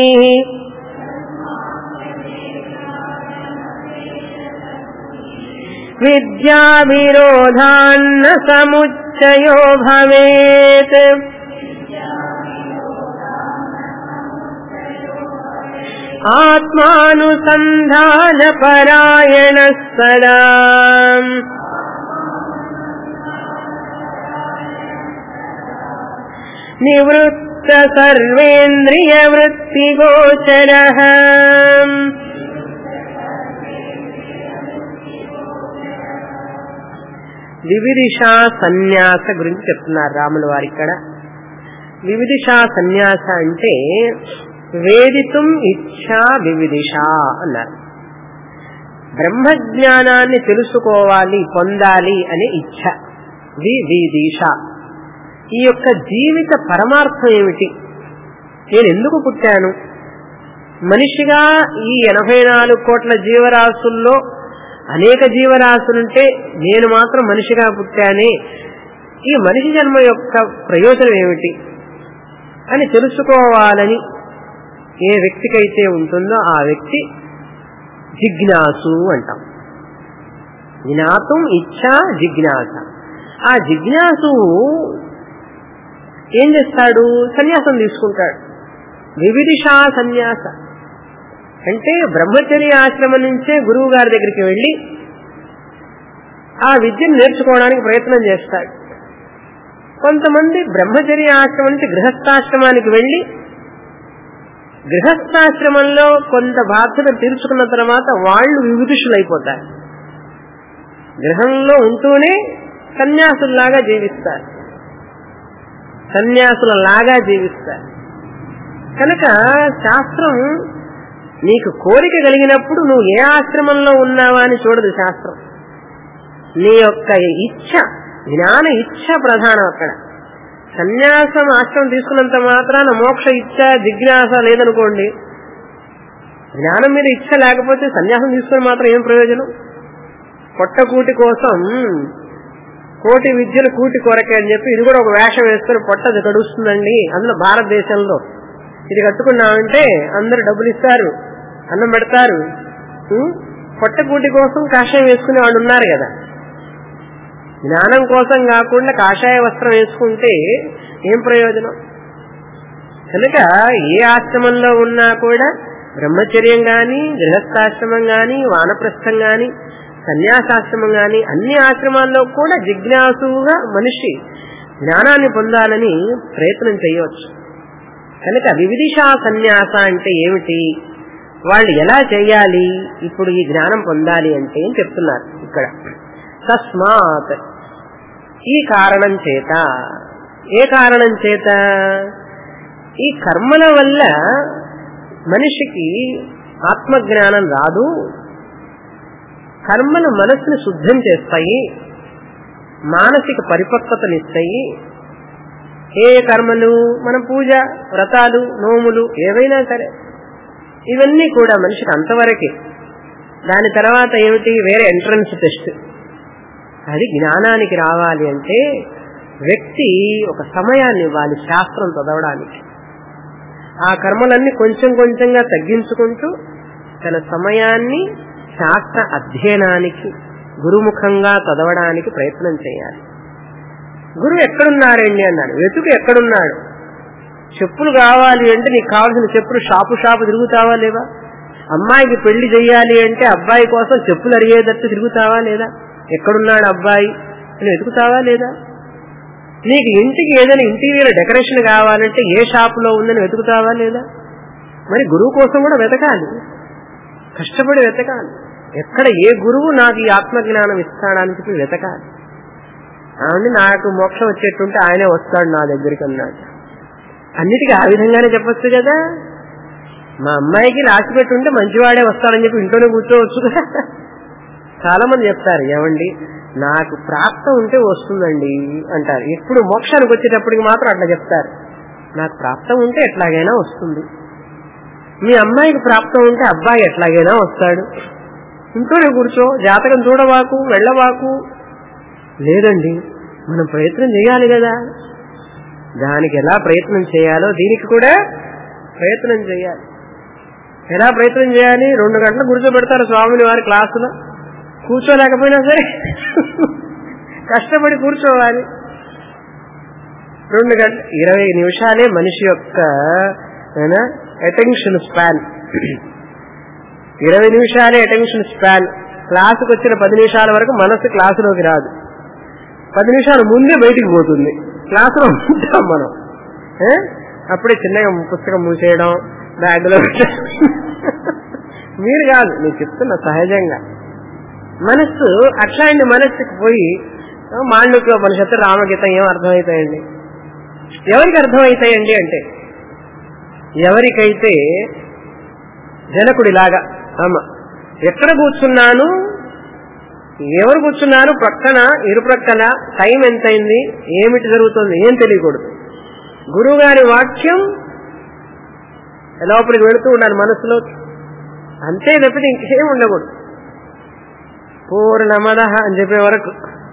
విద్యా విరోధాన్న సముచ్చయో భవేత్ ఆత్మానుసంధాన పరాయణ సదా నివృత్త సర్వేంద్రియ వృత్తి గోచర వివిధిష సన్యాస గురించి చెప్తున్నారు రాముల వారు ఇక్కడ వివిధిష సన్యాస అంటే వేదితుం ఇచ్ఛా వివిధిష అన్నారు బ్రహ్మజ్ఞానాన్ని తెలుసుకోవాలి పొందాలి అనే ఇచ్ఛ వివిధిష ఈ యొక్క జీవిత పరమార్థం ఏమిటి నేను ఎందుకు పుట్టాను మనిషిగా ఈ ఎనభై నాలుగు కోట్ల జీవరాశుల్లో అనేక జీవరాశులుంటే నేను మాత్రం మనిషిగా పుట్టానే ఈ మనిషి జన్మ యొక్క ప్రయోజనం ఏమిటి అని తెలుసుకోవాలని ఏ వ్యక్తికైతే ఉంటుందో ఆ వ్యక్తి జిజ్ఞాసు అంటాం జ్ఞాతం ఇచ్చా జిజ్ఞాస ఆ జిజ్ఞాసు ఏం చేస్తాడు సన్యాసం తీసుకుంటాడు వివిధిషా సన్యాస అంటే బ్రహ్మచర్య ఆశ్రమం నుంచే గురువు గారి దగ్గరికి వెళ్ళి ఆ విద్యను నేర్చుకోవడానికి ప్రయత్నం చేస్తాడు కొంతమంది బ్రహ్మచర్య ఆశ్రమం నుంచి గృహస్థాశ్రమానికి వెళ్ళి గృహస్థాశ్రమంలో కొంత బాధ్యత తీర్చుకున్న తర్వాత వాళ్ళు వివిధుషులైపోతారు గృహంలో ఉంటూనే సన్యాసుల్లాగా జీవిస్తారు సన్యాసులలాగా జీవిస్తారు కనుక శాస్త్రం నీకు కోరిక కలిగినప్పుడు నువ్వు ఏ ఆశ్రమంలో ఉన్నావా అని చూడదు శాస్త్రం నీ యొక్క ఇచ్ఛ జ్ఞాన ఇచ్ఛ ప్రధానం అక్కడ సన్యాసం ఆశ్రమం తీసుకున్నంత మాత్రాన మోక్ష ఇచ్ఛ జిజ్ఞాస లేదనుకోండి జ్ఞానం మీద ఇచ్ఛ లేకపోతే సన్యాసం తీసుకుని మాత్రం ఏం ప్రయోజనం పొట్టకూటి కోసం కోటి విద్యలు కూటి కొరకే అని చెప్పి ఇది కూడా ఒక వేషం వేసుకుని పొట్ట అది గడుస్తుందండి అందులో భారతదేశంలో ఇది కట్టుకున్నామంటే అందరూ డబ్బులు ఇస్తారు అన్నం పెడతారు ఉం? పొట్టకూటి కోసం కాషాయం వేసుకునే వాళ్ళు ఉన్నారు కదా జ్ఞానం కోసం కాకుండా కాషాయ వస్త్రం వేసుకుంటే ఏం ప్రయోజనం కనుక ఏ ఆశ్రమంలో ఉన్నా కూడా బ్రహ్మచర్యం గాని గృహస్థాశ్రమం గాని వానప్రస్థం గాని సన్యాసాశ్రమం గాని అన్ని ఆశ్రమాల్లో కూడా జిజ్ఞాసుగా మనిషి జ్ఞానాన్ని పొందాలని ప్రయత్నం చేయవచ్చు కనుక వివిధిషా సన్యాస అంటే ఏమిటి వాళ్ళు ఎలా చేయాలి ఇప్పుడు ఈ జ్ఞానం పొందాలి అంటే ఏం చెప్తున్నారు ఇక్కడ తస్మాత్ ఈ కారణం చేత ఏ కారణం చేత ఈ కర్మల వల్ల మనిషికి ఆత్మజ్ఞానం రాదు కర్మలు మనస్సుని శుద్ధం చేస్తాయి మానసిక పరిపక్వతనిస్తాయి ఏ కర్మలు మన పూజ వ్రతాలు నోములు ఏవైనా సరే ఇవన్నీ కూడా మనిషికి అంతవరకే దాని తర్వాత ఏమిటి వేరే ఎంట్రన్స్ టెస్ట్ అది జ్ఞానానికి రావాలి అంటే వ్యక్తి ఒక సమయాన్ని ఇవ్వాలి శాస్త్రం చదవడానికి ఆ కర్మలన్నీ కొంచెం కొంచెంగా తగ్గించుకుంటూ తన సమయాన్ని శాస్త్ర అధ్యయనానికి గురుముఖంగా చదవడానికి ప్రయత్నం చేయాలి గురువు ఎక్కడున్నాడండి అన్నాడు వెతుకు ఎక్కడున్నాడు చెప్పులు కావాలి అంటే నీకు కావాల్సిన చెప్పులు షాపు షాపు తిరుగుతావా లేవా అమ్మాయికి పెళ్లి చెయ్యాలి అంటే అబ్బాయి కోసం చెప్పులు అడిగేటట్టు తిరుగుతావా లేదా ఎక్కడున్నాడు అబ్బాయి అని వెతుకుతావా లేదా నీకు ఇంటికి ఏదైనా ఇంటీరియర్ డెకరేషన్ కావాలంటే ఏ షాపులో ఉందని వెతుకుతావా లేదా మరి గురువు కోసం కూడా వెతకాలి కష్టపడి వెతకాలి ఎక్కడ ఏ గురువు నాకు ఈ ఆత్మజ్ఞానం ఇస్తాడని చెప్పి వెతకాలి అవును నాకు మోక్షం వచ్చేట్టుంటే ఆయనే వస్తాడు నా దగ్గరికి అన్నాడు అన్నిటికీ ఆ విధంగానే చెప్పొచ్చు కదా మా అమ్మాయికి రాసి పెట్టుంటే మంచివాడే వస్తాడని చెప్పి ఇంట్లోనే కూర్చోవచ్చు కదా చాలా మంది చెప్తారు ఏమండి నాకు ప్రాప్తం ఉంటే వస్తుందండి అంటారు ఇప్పుడు మోక్షానికి వచ్చేటప్పటికి మాత్రం అట్లా చెప్తారు నాకు ప్రాప్తం ఉంటే ఎట్లాగైనా వస్తుంది మీ అమ్మాయికి ప్రాప్తం ఉంటే అబ్బాయి ఎట్లాగైనా వస్తాడు ఇంట్లోనే కూర్చో జాతకం చూడవాకు వెళ్ళవాకు లేదండి మనం ప్రయత్నం చేయాలి కదా దానికి ఎలా ప్రయత్నం చేయాలో దీనికి కూడా ప్రయత్నం చేయాలి ఎలా ప్రయత్నం చేయాలి రెండు గంటలు కూర్చోబెడతారు స్వామిని వారి క్లాసులో కూర్చోలేకపోయినా సరే కష్టపడి కూర్చోవాలి రెండు గంట ఇరవై నిమిషాలే మనిషి యొక్క అటెన్షన్ స్పాన్ ఇరవై నిమిషాలే అటెన్షన్ స్పాన్ క్లాసుకు వచ్చిన పది నిమిషాల వరకు మనసు క్లాసులోకి రాదు పది నిమిషాలు ముందే బయటికి పోతుంది క్లాసులో ఉంటాం మనం ఏ? అప్పుడే చిన్నగా పుస్తకం మూసేయడం బ్యాగ్లో మీరు కాదు నేను చెప్తున్నా సహజంగా మనస్సు అట్లాంటి మనస్సుకి పోయి మాండుక్య ఉపనిషత్తు రామగీతం ఏం అర్థమవుతాయండి ఎవరికి అర్థమవుతాయండి అంటే ఎవరికైతే జనకుడిలాగా అమ్మ ఎక్కడ కూర్చున్నాను ఎవరు కూర్చున్నారు ప్రక్కన ఇరు ప్రక్కన టైం ఎంతైంది ఏమిటి జరుగుతుంది ఏం తెలియకూడదు గురువు గారి వాక్యం లోపలికి వెళుతూ ఉండాలి మనసులో అంతే తప్పితే ఇంకేం ఉండకూడదు పూర్ణమద అని చెప్పే వరకు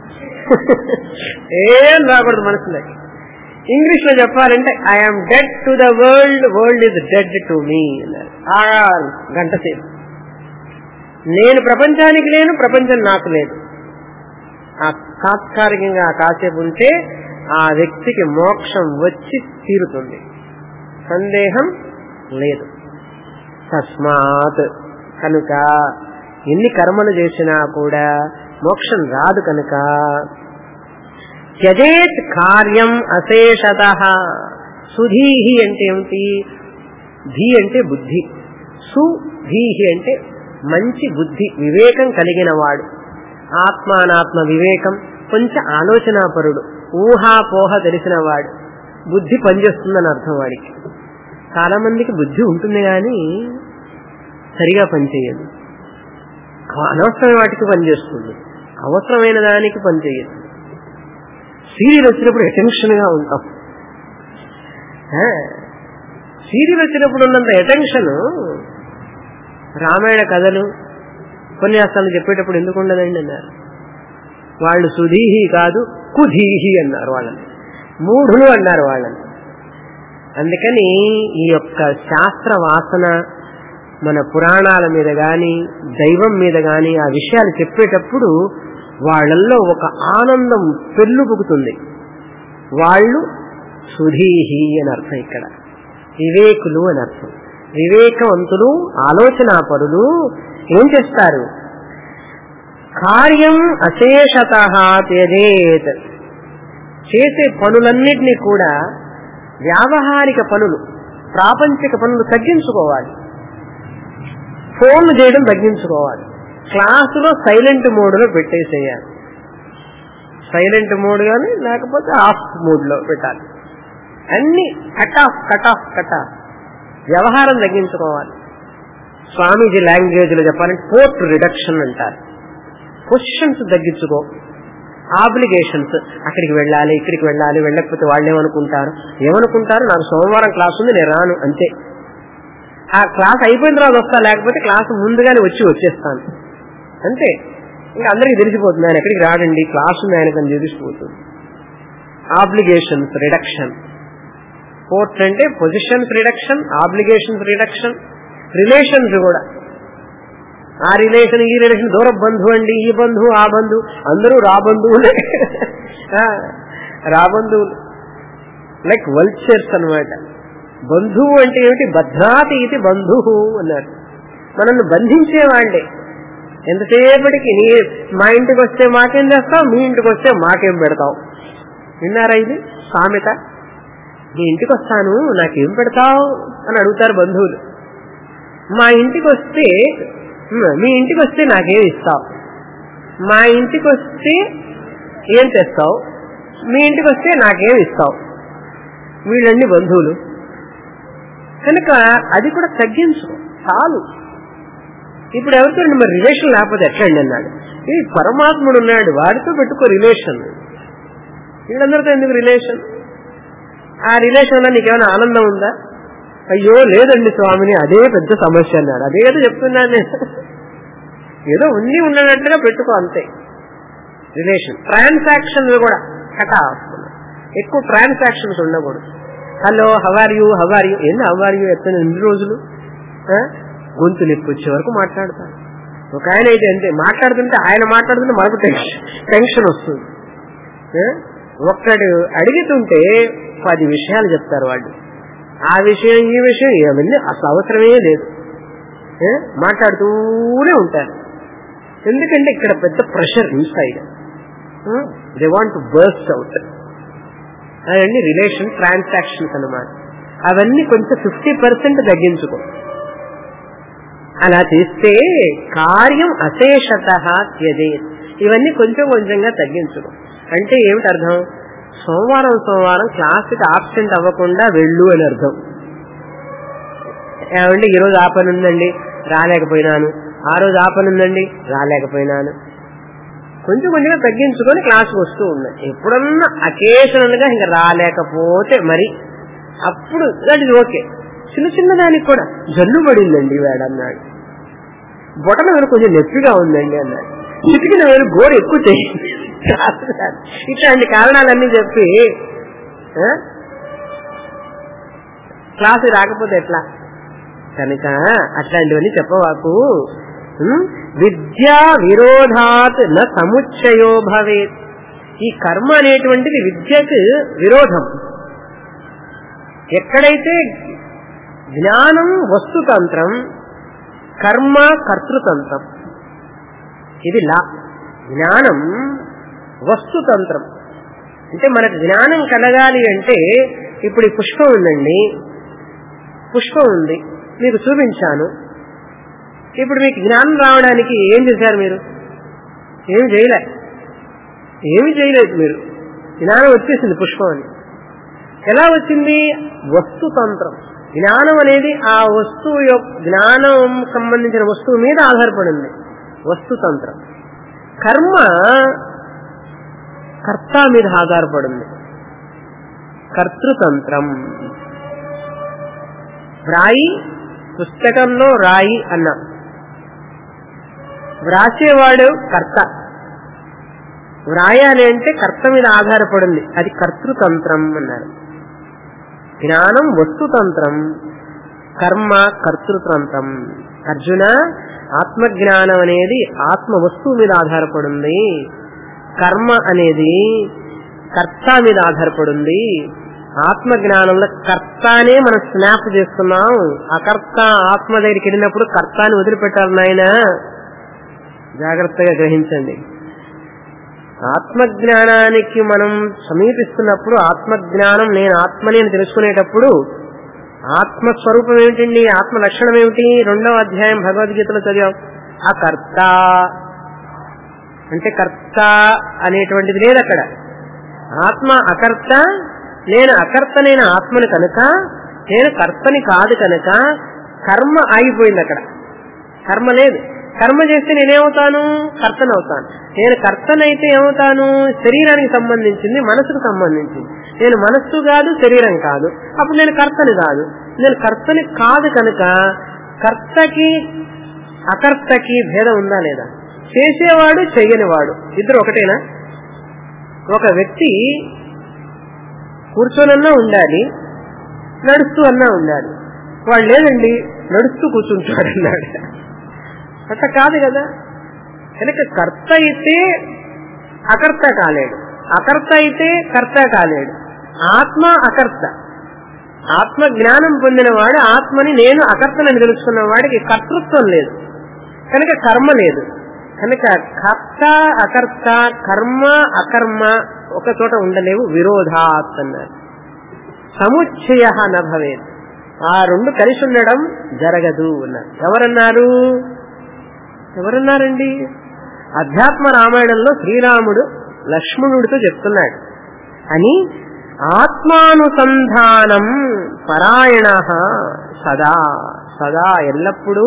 ఏం రాకూడదు మనసులోకి ఇంగ్లీష్ లో చెప్పాలంటే I'm dead to the world world is dead to me గంట సేపు నేను ప్రపంచానికి లేను ప్రపంచం నాకు లేదు ఆ తాత్కాలికంగా కాసేపు ఉంటే ఆ వ్యక్తికి మోక్షం వచ్చి తీరుతుంది సందేహం లేదు తస్మాత్ కనుక ఎన్ని కర్మలు చేసినా కూడా మోక్షం రాదు కనుక త్యజేత్ కార్యం అశేషత సుధీహి అంటే ఏమిటి ధీ అంటే బుద్ధి సుధీహి అంటే మంచి బుద్ధి వివేకం కలిగిన వాడు ఆత్మానాత్మ వివేకం కొంచెం ఆలోచనాపరుడు ఊహాపోహ తెలిసిన వాడు బుద్ధి పనిచేస్తుందని అర్థం వాడికి చాలా మందికి బుద్ధి ఉంటుంది కానీ సరిగా పనిచేయదు అనవసరమైన వాటికి పనిచేస్తుంది అవసరమైన దానికి పనిచేయదు సీరియల్ వచ్చినప్పుడు అటెన్షన్ గా ఉంటాం సీరియల్ వచ్చినప్పుడు ఉన్నంత అటెన్షన్ రామాయణ కథలు ఉపన్యాసాలు చెప్పేటప్పుడు ఎందుకు ఉండదండి అన్నారు వాళ్ళు సుధీహి కాదు కుధీహి అన్నారు వాళ్ళని మూఢులు అన్నారు వాళ్ళని అందుకని ఈ యొక్క శాస్త్ర వాసన మన పురాణాల మీద గాని దైవం మీద గాని ఆ విషయాలు చెప్పేటప్పుడు వాళ్ళల్లో ఒక ఆనందం పెళ్ళుబుకుతుంది వాళ్ళు సుధీహి అని అర్థం ఇక్కడ వివేకులు అని అర్థం వివేకవంతులు ఆలోచనాపరులు ఏం చేస్తారు కార్యం అశేషత త్యజేత్ చేసే పనులన్నిటినీ కూడా వ్యావహారిక పనులు ప్రాపంచిక పనులు తగ్గించుకోవాలి ఫోన్లు చేయడం తగ్గించుకోవాలి క్లాసులో సైలెంట్ మోడ్లో పెట్టేసేయాలి సైలెంట్ మోడ్ కానీ లేకపోతే ఆఫ్ మోడ్లో పెట్టాలి అన్ని cut off cut off cut off వ్యవహారం తగ్గించుకోవాలి స్వామీజీ లాంగ్వేజ్ లో చెప్పాలంటే పోర్ట్ రిడక్షన్ అంటారు క్వశ్చన్స్ తగ్గించుకో ఆబ్లిగేషన్స్ అక్కడికి వెళ్ళాలి ఇక్కడికి వెళ్ళాలి వెళ్ళకపోతే వాళ్ళు ఏమనుకుంటారు ఏమనుకుంటారు నాకు సోమవారం క్లాస్ ఉంది నేను రాను అంతే ఆ క్లాస్ అయిపోయిన తర్వాత వస్తా లేకపోతే క్లాస్ ముందుగానే వచ్చి వచ్చేస్తాను అంతే ఇంకా అందరికీ తెలిసిపోతుంది ఆయన ఎక్కడికి రాడండి క్లాస్ ఉంది ఆయనకని తెలిసిపోతుంది ఆబ్లిగేషన్స్ రిడక్షన్ పోర్ట్ అంటే positions reduction obligations reduction relations కూడా ఆ రిలేషన్ ఈ రిలేషన్ దూర బంధువు అండి ఈ బంధువు ఆ బంధువు అందరూ రా బంధువులే రా బంధువులు లైక్ వల్చర్స్ అనమాట బంధువు అంటే ఏమిటి భద్రాతి ఇది బంధువు అన్నారు మనల్ని బంధించేవాళ్లే ఎంతసేపటికి నీ మా ఇంటికి వస్తే మాకేం చేస్తావు మీ ఇంటికి వస్తే మాకేం పెడతావు విన్నారా ఇది సామెత నీ ఇంటికి వస్తాను నాకేం పెడతావు అని అడుగుతారు బంధువులు మా ఇంటికి వస్తే మీ ఇంటికి వస్తే నాకేం ఇస్తావు మా ఇంటికి వస్తే ఏం తెస్తావు మీ ఇంటికి వస్తే నాకేం ఇస్తావు వీళ్ళన్ని బంధువులు కనుక అది కూడా తగ్గించు చాలు ఇప్పుడు ఎవరితో మరి రిలేషన్ లేకపోతే ఎట్లండి అన్నాడు ఈ పరమాత్ముడు ఉన్నాడు వాడితో పెట్టుకో రిలేషన్ వీళ్ళందరితో ఎందుకు రిలేషన్ ఆ రిలేషన్ వల్ల నీకేమైనా ఆనందం ఉందా అయ్యో లేదండి స్వామిని అదే పెద్ద సమస్య అన్నాడు అదేదో చెప్తున్నాను నేను ఏదో ఉండి ఉన్నట్టుగా పెట్టుకో అంతే రిలేషన్ ట్రాన్సాక్షన్ కూడా కట్ ఆఫ్ ఎక్కువ ట్రాన్సాక్షన్స్ ఉండకూడదు hello how are you how are you ఏంది హవార్ యూ ఎత్తని ఎన్ని రోజులు గొంతు నొప్పి వచ్చే వరకు మాట్లాడతాను ఒక ఆయన అయితే అంతే మాట్లాడుతుంటే ఆయన మాట్లాడుతుంటే మనకు టెన్షన్ టెన్షన్ వస్తుంది ఒక్కడు అడుగుతుంటే పది విషయాలు చెప్తారు వాళ్ళు ఆ విషయం ఈ విషయం ఏమన్నీ అసలు అవసరమే లేదు మాట్లాడుతూనే ఉంటారు ఎందుకంటే ఇక్కడ పెద్ద pressure inside they want to burst out అవన్నీ రిలేషన్ ట్రాన్సాక్షన్స్ అనమాట అవన్నీ కొంచెం ఫిఫ్టీ పర్సెంట్ తగ్గించుకో అలా చేస్తే కార్యం అశేషత త్యజే ఇవన్నీ కొంచెం కొంచెంగా తగ్గించుకో అంటే ఏమిటి అర్థం సోమవారం సోమవారం క్లాస్కి ఆబ్సెంట్ అవ్వకుండా వెళ్ళు అని అర్థం ఏమండి ఈరోజు ఆ పని ఉందండి రాలేకపోయినాను ఆ రోజు ఆ పని ఉందండి రాలేకపోయినాను కొంచెం కొంచెంగా తగ్గించుకొని క్లాస్కి వస్తూ ఉన్నాయి ఎప్పుడన్నా అకేషనల్ గా ఇంకా రాలేకపోతే మరి అప్పుడు దట్ ఇస్ ఓకే చిన్న చిన్న దానికి కూడా జల్లు పడిందండి వాడు అన్నాడు బొటన వేలు కొంచెం నొప్పిగా ఉందండి అన్నాడు చిటికిన వేలు గోరు ఎక్కువ చేయండి ఇట్లాంటి కారణాలన్నీ చెప్పి ఆ? క్లాసు రాకపోతే ఎట్లా కనుక అట్లాంటివన్నీ చెప్పవాకు ఉం? విద్యా విరోధాత్ న సముచ్చయో భవేత్ ఈ కర్మ అనేటువంటిది విద్యకు విరోధం ఎక్కడైతే జ్ఞానం వస్తుతంత్రం కర్మ కర్తృతంత్రం ఇది లా జ్ఞానం వస్తుతంత్రం అంటే మనకు జ్ఞానం కలగాలి అంటే ఇప్పుడు ఈ పుష్పం ఉందండి పుష్పం ఉంది మీకు చూపించాను ఇప్పుడు మీకు జ్ఞానం రావడానికి ఏం చేశారు మీరు ఏమి చేయలే ఏమి చేయలేదు మీరు జ్ఞానం వచ్చేసింది పుష్పం అని ఎలా వచ్చింది వస్తుతంత్రం జ్ఞానం అనేది ఆ వస్తువు యొక్క జ్ఞానం సంబంధించిన వస్తువు మీద ఆధారపడింది వస్తుతంత్రం కర్మ కర్త మీద ఆధారపడింది కర్తృతంత్రం రాయి పుస్తకంలో రాయి అన్నా వ్రాసేవాడు కర్త వ్రాయాలి అంటే కర్త మీద ఆధారపడింది అది కర్తృతంత్రం అన్నారు జ్ఞానం వస్తుతంత్రం కర్మ కర్తృతంత్రం అర్జున ఆత్మజ్ఞానం అనేది ఆత్మ వస్తువు మీద ఆధారపడింది కర్మ అనేది కర్త మీద ఆధారపడింది ఆత్మ జ్ఞానంలో కర్తానే మనం స్నాప్ చేస్తున్నాం అకర్త ఆత్మ దగ్గరికి వెళ్ళినప్పుడు కర్తాని వదిలిపెట్టాలి నాయన జాగ్రత్తగా గ్రహించండి ఆత్మజ్ఞానానికి మనం సమీపిస్తున్నప్పుడు ఆత్మజ్ఞానం నేను ఆత్మని అని తెలుసుకునేటప్పుడు ఆత్మస్వరూపం ఏమిటండి ఆత్మ లక్షణం ఏమిటి రెండవ అధ్యాయం భగవద్గీతలో చదివాం ఆ కర్త అంటే కర్త అనేటువంటిది లేదు అక్కడ ఆత్మ అకర్త నేను అకర్త నేను ఆత్మని కనుక నేను కర్తని కాదు కనుక కర్మ ఆగిపోయింది అక్కడ కర్మ లేదు కర్మ చేస్తే నేనేమవుతాను కర్తను అవుతాను నేను కర్తనైతే ఏమవుతాను శరీరానికి సంబంధించింది మనసుకు సంబంధించింది నేను మనస్సు కాదు శరీరం కాదు అప్పుడు నేను కర్తని కాదు నేను కర్తని కాదు కనుక కర్తకి అకర్తకి భేదం ఉందా లేదా చేసేవాడు చెయ్యనివాడు ఇద్దరు ఒకటేనా ఒక వ్యక్తి కూర్చొనన్నా ఉండాలి నడుస్తూ అన్నా ఉండాలి వాడు లేదండి నడుస్తూ కూర్చుంటాడు అన్నాడు అట్లా కాదు కదా కనుక కర్త అయితే అకర్త కాలేడు అకర్త అయితే కర్త కాలేడు ఆత్మ అకర్త ఆత్మ జ్ఞానం పొందినవాడు ఆత్మని నేను అకర్తనని తెలుసుకున్న వాడికి కర్తృత్వం లేదు కనుక కర్మ లేదు కనుక కర్త అకర్త కర్మ అకర్మ ఒక చోట ఉండలేవు విరోధాత్ అన్నారు సముచ్చయ నభవేత్ ఆ రెండు కలిసి ఉండడం జరగదు అన్నారు ఎవరన్నారు ఎవరన్నారండి అధ్యాత్మ రామాయణంలో శ్రీరాముడు లక్ష్మణుడితో చెప్తున్నాడు అని ఆత్మానుసంధానం పరాయణ సదా సదా ఎల్లప్పుడూ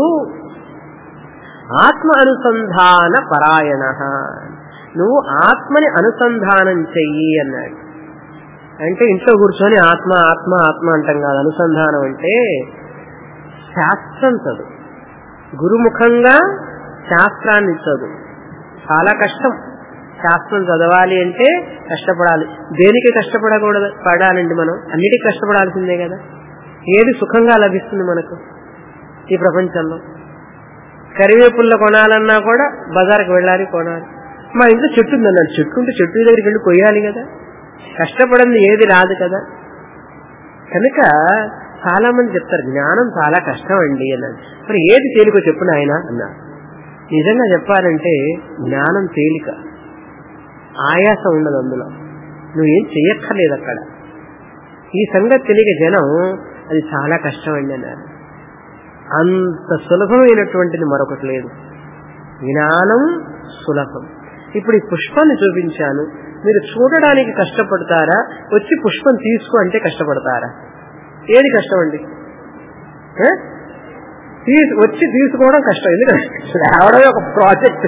ఆత్మ అనుసంధాన పరాయణ నువ్వు ఆత్మని అనుసంధానం చెయ్యి అన్నాడు అంటే ఇంట్లో కూర్చొని ఆత్మ ఆత్మ ఆత్మ అంటాం కాదు అనుసంధానం అంటే శాస్త్రం చదువు గురుముఖంగా శాస్త్రాన్ని చదువు చాలా కష్టం శాస్త్రం చదవాలి అంటే కష్టపడాలి దేనికి కష్టపడకూడదు పడాలండి మనం అన్నిటికీ కష్టపడాల్సిందే కదా ఏది సుఖంగా లభిస్తుంది మనకు ఈ ప్రపంచంలో కరివేపుల్లో కొనాలన్నా కూడా బజార్కి వెళ్ళాలి కొనాలి మా ఇంట్లో చెట్టు ఉందన్నాడు చెట్టు ఉంటే చెట్టు దగ్గరికి వెళ్ళి కొయ్యాలి కదా కష్టపడింది ఏది రాదు కదా కనుక చాలా మంది చెప్తారు జ్ఞానం చాలా కష్టం అండి అన్నాడు మరి ఏది తేలికో చెప్పు నాయన అన్నారు నిజంగా చెప్పాలంటే జ్ఞానం తేలిక ఆయాసం ఉండదు అందులో నువ్వేం చెయ్యక్కర్లేదు అక్కడ ఈ సంగతి తెలియక జనం అది చాలా కష్టం అండి అన్నారు అంత సులభమైనటువంటిది మరొకటి లేదు జ్ఞానం సులభం ఇప్పుడు ఈ పుష్పాన్ని చూపించాను మీరు చూడడానికి కష్టపడతారా వచ్చి పుష్పం తీసుకో అంటే కష్టపడతారా ఏది కష్టం అండి ఆ? తీసు వచ్చి తీసుకోవడం కష్టం ఎందుకంటే లేవడమే ఒక ప్రాజెక్ట్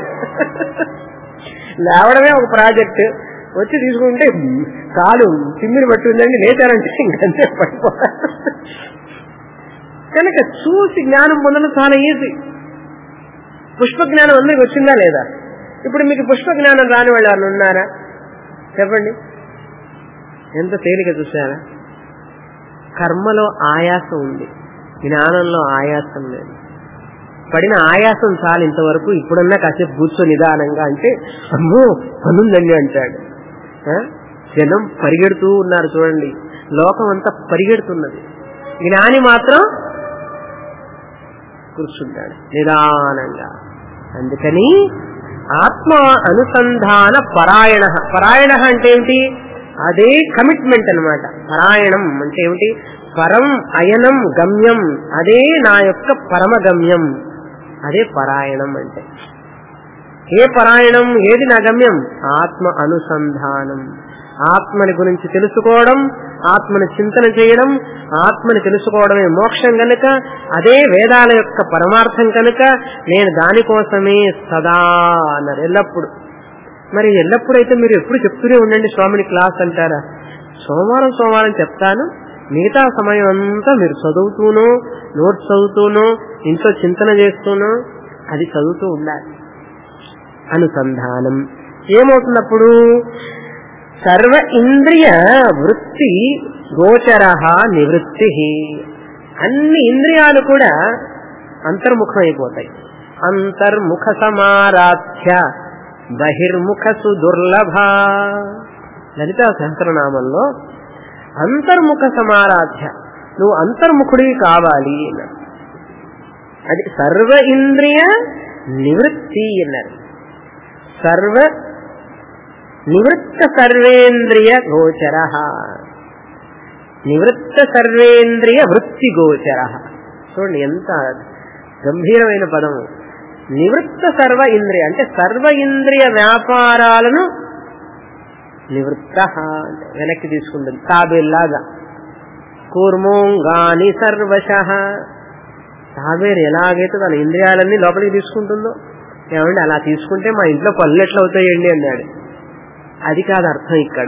లేవడమే ఒక ప్రాజెక్ట్ వచ్చి తీసుకుంటే కాలు తిమ్మిరి పట్టిందండి లేచారంటే ఇంకంతే పడిపోతారు కనుక చూసి జ్ఞానం పొందడం చాలా ఈజీ పుష్ప జ్ఞానం అందరికి వచ్చిందా లేదా ఇప్పుడు మీకు పుష్ప జ్ఞానం రాని వాళ్ళు ఎవరు ఉన్నారా చెప్పండి ఎంత తేలిక చూసారా కర్మలో ఆయాసం ఉంది జ్ఞానంలో ఆయాసం లేదు పడిన ఆయాసం చాలు ఇంతవరకు ఇప్పుడన్నా కాసేపు కూర్చో నిదానంగా అంటే అమ్మో పనుందండి అంటాడు ఆ? జనం పరిగెడుతూ ఉన్నారు చూడండి లోకం అంతా పరిగెడుతున్నది జ్ఞాని మాత్రం కూర్చుంటాడు నిదానంగా అందుకని ఆత్మ అనుసంధాన పరాయణ పరాయణ అంటే ఏమిటి అదే కమిట్మెంట్ అన్నమాట పరాయణం అంటే ఏమిటి పరం అయనం గమ్యం అదే నా యొక్క పరమ గమ్యం అదే పరాయణం అంటే ఏ పరాయణం ఏది నా గమ్యం ఆత్మ అనుసంధానం ఆత్మని గురించి తెలుసుకోవడం ఆత్మని చింతన చేయడం ఆత్మని తెలుసుకోవడమే మోక్షం కనుక అదే వేదాల యొక్క పరమార్థం కనుక నేను దానికోసమే సదా అన్నారు ఎల్లప్పుడు మరి ఎల్లప్పుడు అయితే మీరు ఎప్పుడు చెప్తూనే ఉండండి స్వామిని క్లాస్ అంటారా సోమవారం సోమవారం చెప్తాను మిగతా సమయం అంతా మీరు చదువుతూనో నోట్స్ చదువుతూనో ఇంట్లో చింతన చేస్తూనో అది చదువుతూ ఉండాలి అనుసంధానం ఏమవుతున్నప్పుడు సర్వ ఇంద్రియ వృత్తి గోచర నివృత్తి అన్ని ఇంద్రియాలు కూడా అంతర్ముఖమైపోతాయి అంతర్ముఖ సమారాధ్య బహిర్ముఖ సుదుర్లభ లలిత సహస్రనామంలో అంతర్ముఖ సమారాధ్య నువ్వు అంతర్ముఖుడివి కావాలి అన్నారు అది సర్వ ఇంద్రియ నివృత్తి అన్నారు సర్వ నివృత్త సర్వేంద్రియ గోచర నివృత్త సర్వేంద్రియ వృత్తి గోచర చూడండి ఎంత గంభీరమైన పదము నివృత్త సర్వ ఇంద్రియ అంటే సర్వ ఇంద్రియ వ్యాపారాలను నివృత్త అంటే వెనక్కి తీసుకుంటుంది తాబేల్లాగా కూర్మోంగాని సర్వశ తాబేరు ఎలాగైతే తన ఇంద్రియాలన్నీ లోపలికి తీసుకుంటుందో ఏమండి అలా తీసుకుంటే మా ఇంట్లో పనులు ఎట్లా అవుతాయండి అన్నాడు అది కాదు అర్థం ఇక్కడ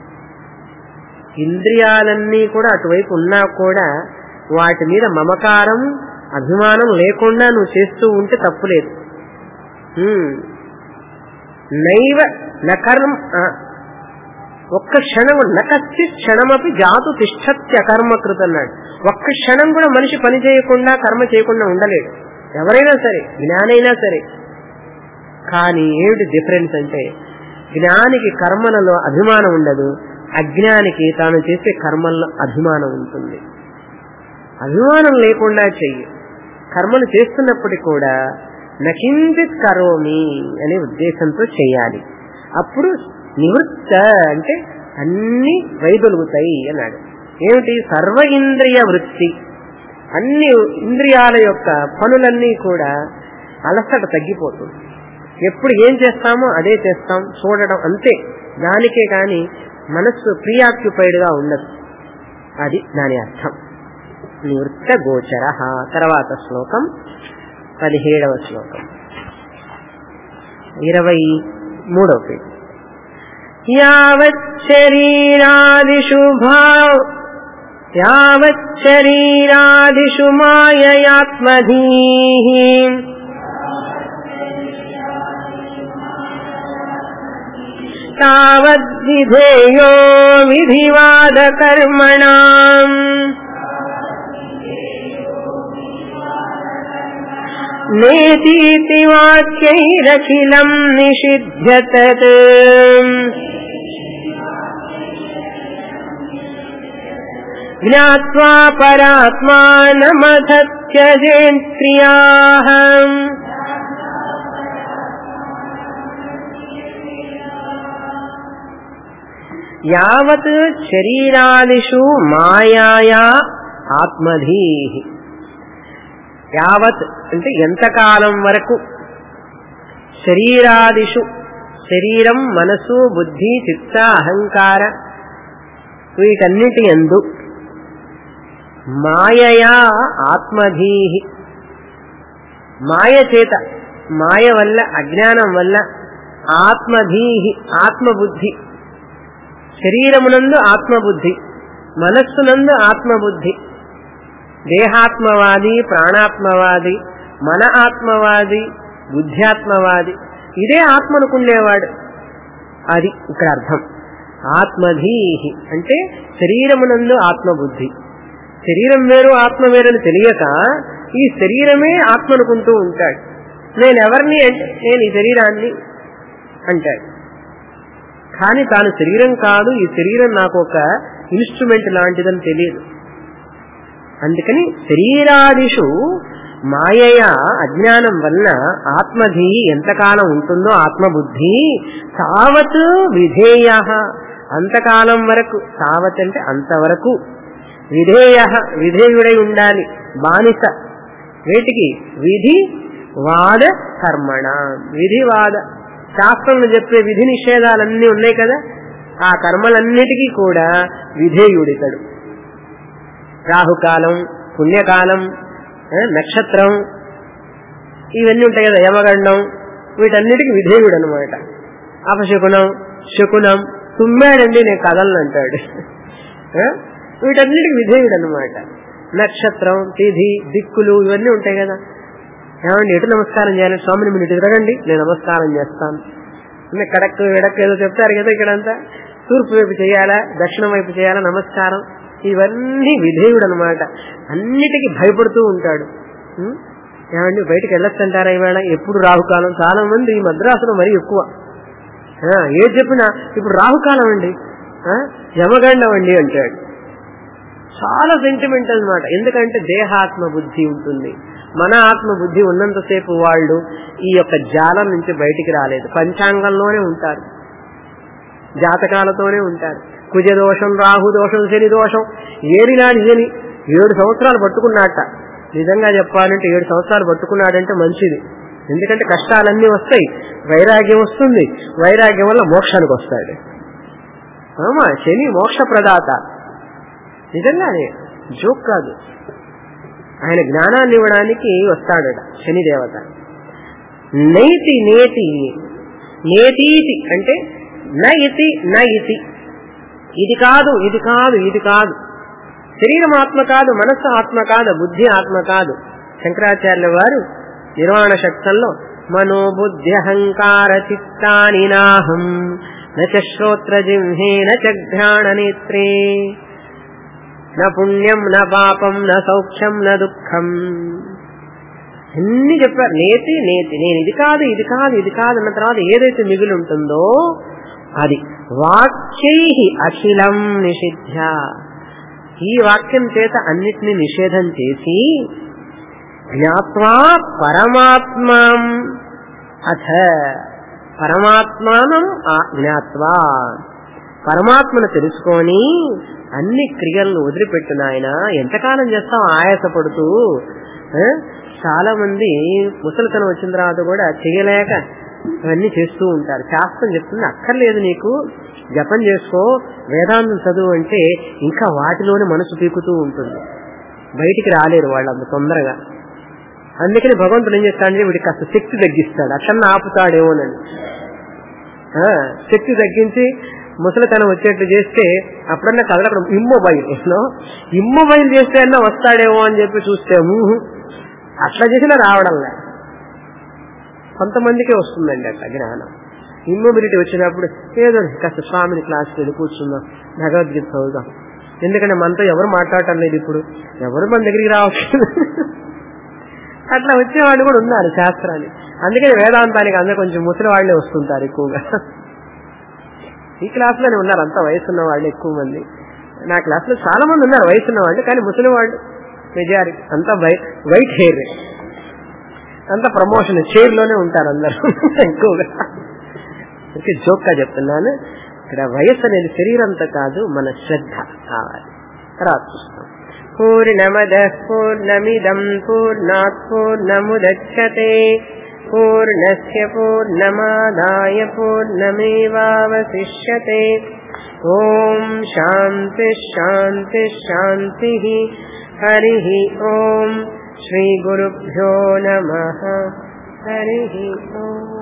ఇంద్రియాలన్నీ కూడా అటువైపు ఉన్నా కూడా వాటి మీద మమకారం అభిమానం లేకుండా నువ్వు చేస్తూ ఉంటే తప్పులేదు హ్మ్. నైవ నకర్మ ఆ, ఒక్క క్షణం నకస్సి క్షణమపి జాతు తిష్టత్యకర్మకృత అన్నాడు ఒక్క క్షణం కూడా మనిషి పని చేయకుండా కర్మ చేయకుండా ఉండలేడు ఎవరైనా సరే జ్ఞానైనా సరే కానీ ఏమిటి డిఫరెన్స్ అంటే జ్ఞానికి కర్మలలో అభిమానం ఉండదు అజ్ఞానికి తాను చేసే కర్మల్లో అభిమానం ఉంటుంది అభిమానం లేకుండా చెయ్యి కర్మలు చేస్తున్నప్పటికీ కూడా నకించిత్ కరోమి అనే ఉద్దేశంతో చేయాలి అప్పుడు నివృత్త అంటే అన్ని వైదొలుగుతాయి అన్నాడు ఏమిటి సర్వ ఇంద్రియ వృత్తి అన్ని ఇంద్రియాల యొక్క పనులన్నీ కూడా అలసట తగ్గిపోతుంది ఎప్పుడు ఏం చేస్తామో అదే చేస్తాం చూడడం అంతే దానికే కాని మనస్సు ప్రియాక్యుపైడ్ గా ఉండదు అది దాని అర్థం నివృత్త గోచర తర్వాత శ్లోకం పదిహేడవ శ్లోకం ఇరవై మూడవ పేజీ యావచ్చరీరాదిషు భావ యావచ్చరీరాదిషు మాయయాత్మధీ తావద్విధేయో విధివాదకర్మణాం నేతీతి వాక్యైరఖిలం నిషిధ్యత జ్ఞాత్వా పరాత్మానమథత్యజేంద్రియాః యావత్ శరీరాదిషు మాయాయా ఆత్మధీ యావత్ అంటే ఎంతకాలం వరకు శరీరాదిషు శరీరం మనసు బుద్ధి చిత్త అహంకార వీటన్నిటి ఎందు మాయయా ఆత్మధీ మాయ చేత మాయ వల్ల అజ్ఞానం వల్ల ఆత్మధీ ఆత్మబుద్ధి శరీరమునందు ఆత్మబుద్ధి మనస్సునందు ఆత్మబుద్ధి దేహాత్మవాది ప్రాణాత్మవాది మన ఆత్మవాది బుద్ధ్యాత్మవాది ఇదే ఆత్మనుకునేవాడు అది ఇక్కడ అర్థం ఆత్మధీహి అంటే శరీరమునందు ఆత్మబుద్ధి శరీరం వేరు ఆత్మ వేరని తెలియక ఈ శరీరమే ఆత్మనుకుంటూ ఉంటాడు నేను ఎవరిని అంటే నేను ఈ శరీరాన్ని అంటాడు కానీ తాను శరీరం కాదు ఈ శరీరం నాకు ఒక ఇన్స్ట్రుమెంట్ లాంటిదని తెలియదు అందుకని శరీరాదిషు మాయయ అజ్ఞానం వల్ల ఆత్మధి ఎంతకాలం ఉంటుందో ఆత్మబుద్ధి తావత్ విధేయ అంతకాలం వరకు తావత్ అంటే అంతవరకు విధేయ విధేయుడై ఉండాలి బానిస వేటికి విధి వాద కర్మణ విధివాద శాస్త్రంలో చెప్పే విధి నిషేధాలన్నీ ఉన్నాయి కదా ఆ కర్మలన్నిటికీ కూడా విధేయుడితడు రాహుకాలం పుణ్యకాలం నక్షత్రం ఇవన్నీ ఉంటాయి కదా యమగండం వీటన్నిటికీ విధేయుడు అనమాట అపశకునం శకునం తుమ్మాడండి నేను కదలను అంటాడు వీటన్నిటికి విధేయుడు అనమాట నక్షత్రం తిథి దిక్కులు ఇవన్నీ ఉంటాయి కదా ఏమండి ఎటు నమస్కారం చేయాలి స్వామిని మీరు ఇటు తిరగండి నేను నమస్కారం చేస్తాను కడక్కు ఎడక్కు ఏదో చెప్తారు కదా ఇక్కడంతా తూర్పు వైపు చేయాలా దక్షిణం వైపు చేయాలా నమస్కారం ఇవన్నీ విధేయుడు అనమాట అన్నిటికీ భయపడుతూ ఉంటాడు ఏమండి బయటకు వెళ్ళొచ్చంటారా ఇవాళ ఎప్పుడు రాహుకాలం చాలా మంది ఈ మద్రాసులో మరీ ఎక్కువ ఏది చెప్పినా ఇప్పుడు రాహుకాలం అండి యమగండం అండి అంటాడు చాలా సెంటిమెంట్ అనమాట ఎందుకంటే దేహాత్మ బుద్ధి ఉంటుంది మన ఆత్మ బుద్ధి ఉన్నంతసేపు వాళ్ళు ఈ యొక్క జాలం నుంచి బయటికి రాలేదు పంచాంగంలోనే ఉంటారు జాతకాలతోనే ఉంటారు కుజ దోషం రాహు దోషం శని దోషం ఏడినాడు శని ఏడు సంవత్సరాలు పట్టుకున్నట్ట నిజంగా చెప్పాలంటే ఏడు సంవత్సరాలు పట్టుకున్నాడంటే మంచిది ఎందుకంటే కష్టాలన్నీ వస్తాయి వైరాగ్యం వస్తుంది వైరాగ్యం వల్ల మోక్షానికి వస్తాడు ఆమా శని మోక్ష ప్రదాత నిజంగానే జోక్ కాదు ఆయన జ్ఞానాన్ని ఇవ్వడానికి వస్తాడట శని దేవత నైతి నేతి నేతీతి అంటే న ఇతి న ఇతి ఇది కాదు ఇది కాదు ఇది కాదు శరీరం ఆత్మ కాదు మనస్సు ఆత్మ కాదు బుద్ధి ఆత్మ కాదు శంకరాచార్యుల వారు నిర్వాణ శక్తంలో మనోబుద్ధి అహంకార చిత్తాని నాహం నచ శ్రోత్ర జిహ్నే నచ ఘ్రాణ నేత్రే న పుణ్యం న పాపం న సౌఖ్యం న దుఃఖం అన్ని చెప్పారు నేతి నేతి నేను ఇది కాదు ఇది కాదు ఇది కాదు అన్న తర్వాత ఏదైతే మిగిలి ఉంటుందో అది వాక్యై అఖిలం నిషిధ్య ఈ వాక్యం చేత అన్నిటిని నిషేధం చేసి జ్ఞాత్వా పరమాత్మం అథ పరమాత్మానం జ్ఞాత్వా పరమాత్మను తెలుసుకొని అన్ని క్రియలను వదిలిపెట్టిన ఆయన ఎంతకాలం చేస్తాం ఆయాసపడుతూ చాలా మంది ముసలితనం వచ్చిన తర్వాత కూడా చేయలేక అవన్నీ చేస్తూ ఉంటారు శాస్త్రం చెప్తుంది అక్కర్లేదు నీకు జపం చేసుకో వేదాంతం చదువు అంటే ఇంకా వాటిలోనే మనసు పీకుతూ ఉంటుంది బయటికి రాలేరు వాళ్ళు అంత తొందరగా అందుకని భగవంతుడు ఏం చేస్తాడంటే వీడికి కాస్త శక్తి తగ్గిస్తాడు అక్కడన్నా ఆపుతాడేమోనని శక్తి తగ్గించి ముసలితనం వచ్చేట్టు చేస్తే అప్పుడన్నా కదలడం ఇమ్మొబైల్ ఇమ్మొబైల్ చేస్తే అన్నా వస్తాడేమో అని చెప్పి చూస్తే అట్లా చేసినా రావడంలే కొంతమందికే వస్తుందండి అట్లా జ్ఞానం ఇమ్మొబిలిటీ వచ్చినప్పుడు ఏదో కాస్త స్వామిని క్లాస్కి వెళ్ళి కూర్చుందాం భగవద్గీత చదువుదాం ఎందుకంటే మనతో ఎవరు మాట్లాడటం లేదు ఇప్పుడు ఎవరు మన దగ్గరికి రావచ్చు అట్లా వచ్చేవాళ్ళు కూడా ఉన్నారు శాస్త్రాన్ని అందుకని వేదాంతానికి అందరూ కొంచెం ముసలి వాళ్ళే వస్తుంటారు ఎక్కువగా ఈ క్లాస్లోనే ఉన్నారు అంత వయసున్న వాళ్ళు ఎక్కువ మంది నా క్లాస్లో చాలా మంది ఉన్నారు వయసున్న వాళ్ళు కానీ ముసలి వాళ్ళు మెజారిటీ అంతా వైట్ హెయిర్ అంతా ప్రమోషన్ చైర్లోనే ఉంటారు అందరూ ఎక్కువగా ఓకే జోక్గా చెప్తున్నాను ఇక్కడ వయస్సు అనేది శరీరంతో కాదు మన శ్రద్ధ కావాలి తర్వాత చూస్తాం పూర్ణమద పూర్ణమిదం పూర్ణాత్ పూర్ణముదచ్చతే पूर्णस्य पूर्णमादाय पूर्णमेवावशिष्यते ॐ शान्तिः शान्तिः शान्तिः हरिः ॐ श्रीगुरुभ्यो नमः हरिः ॐ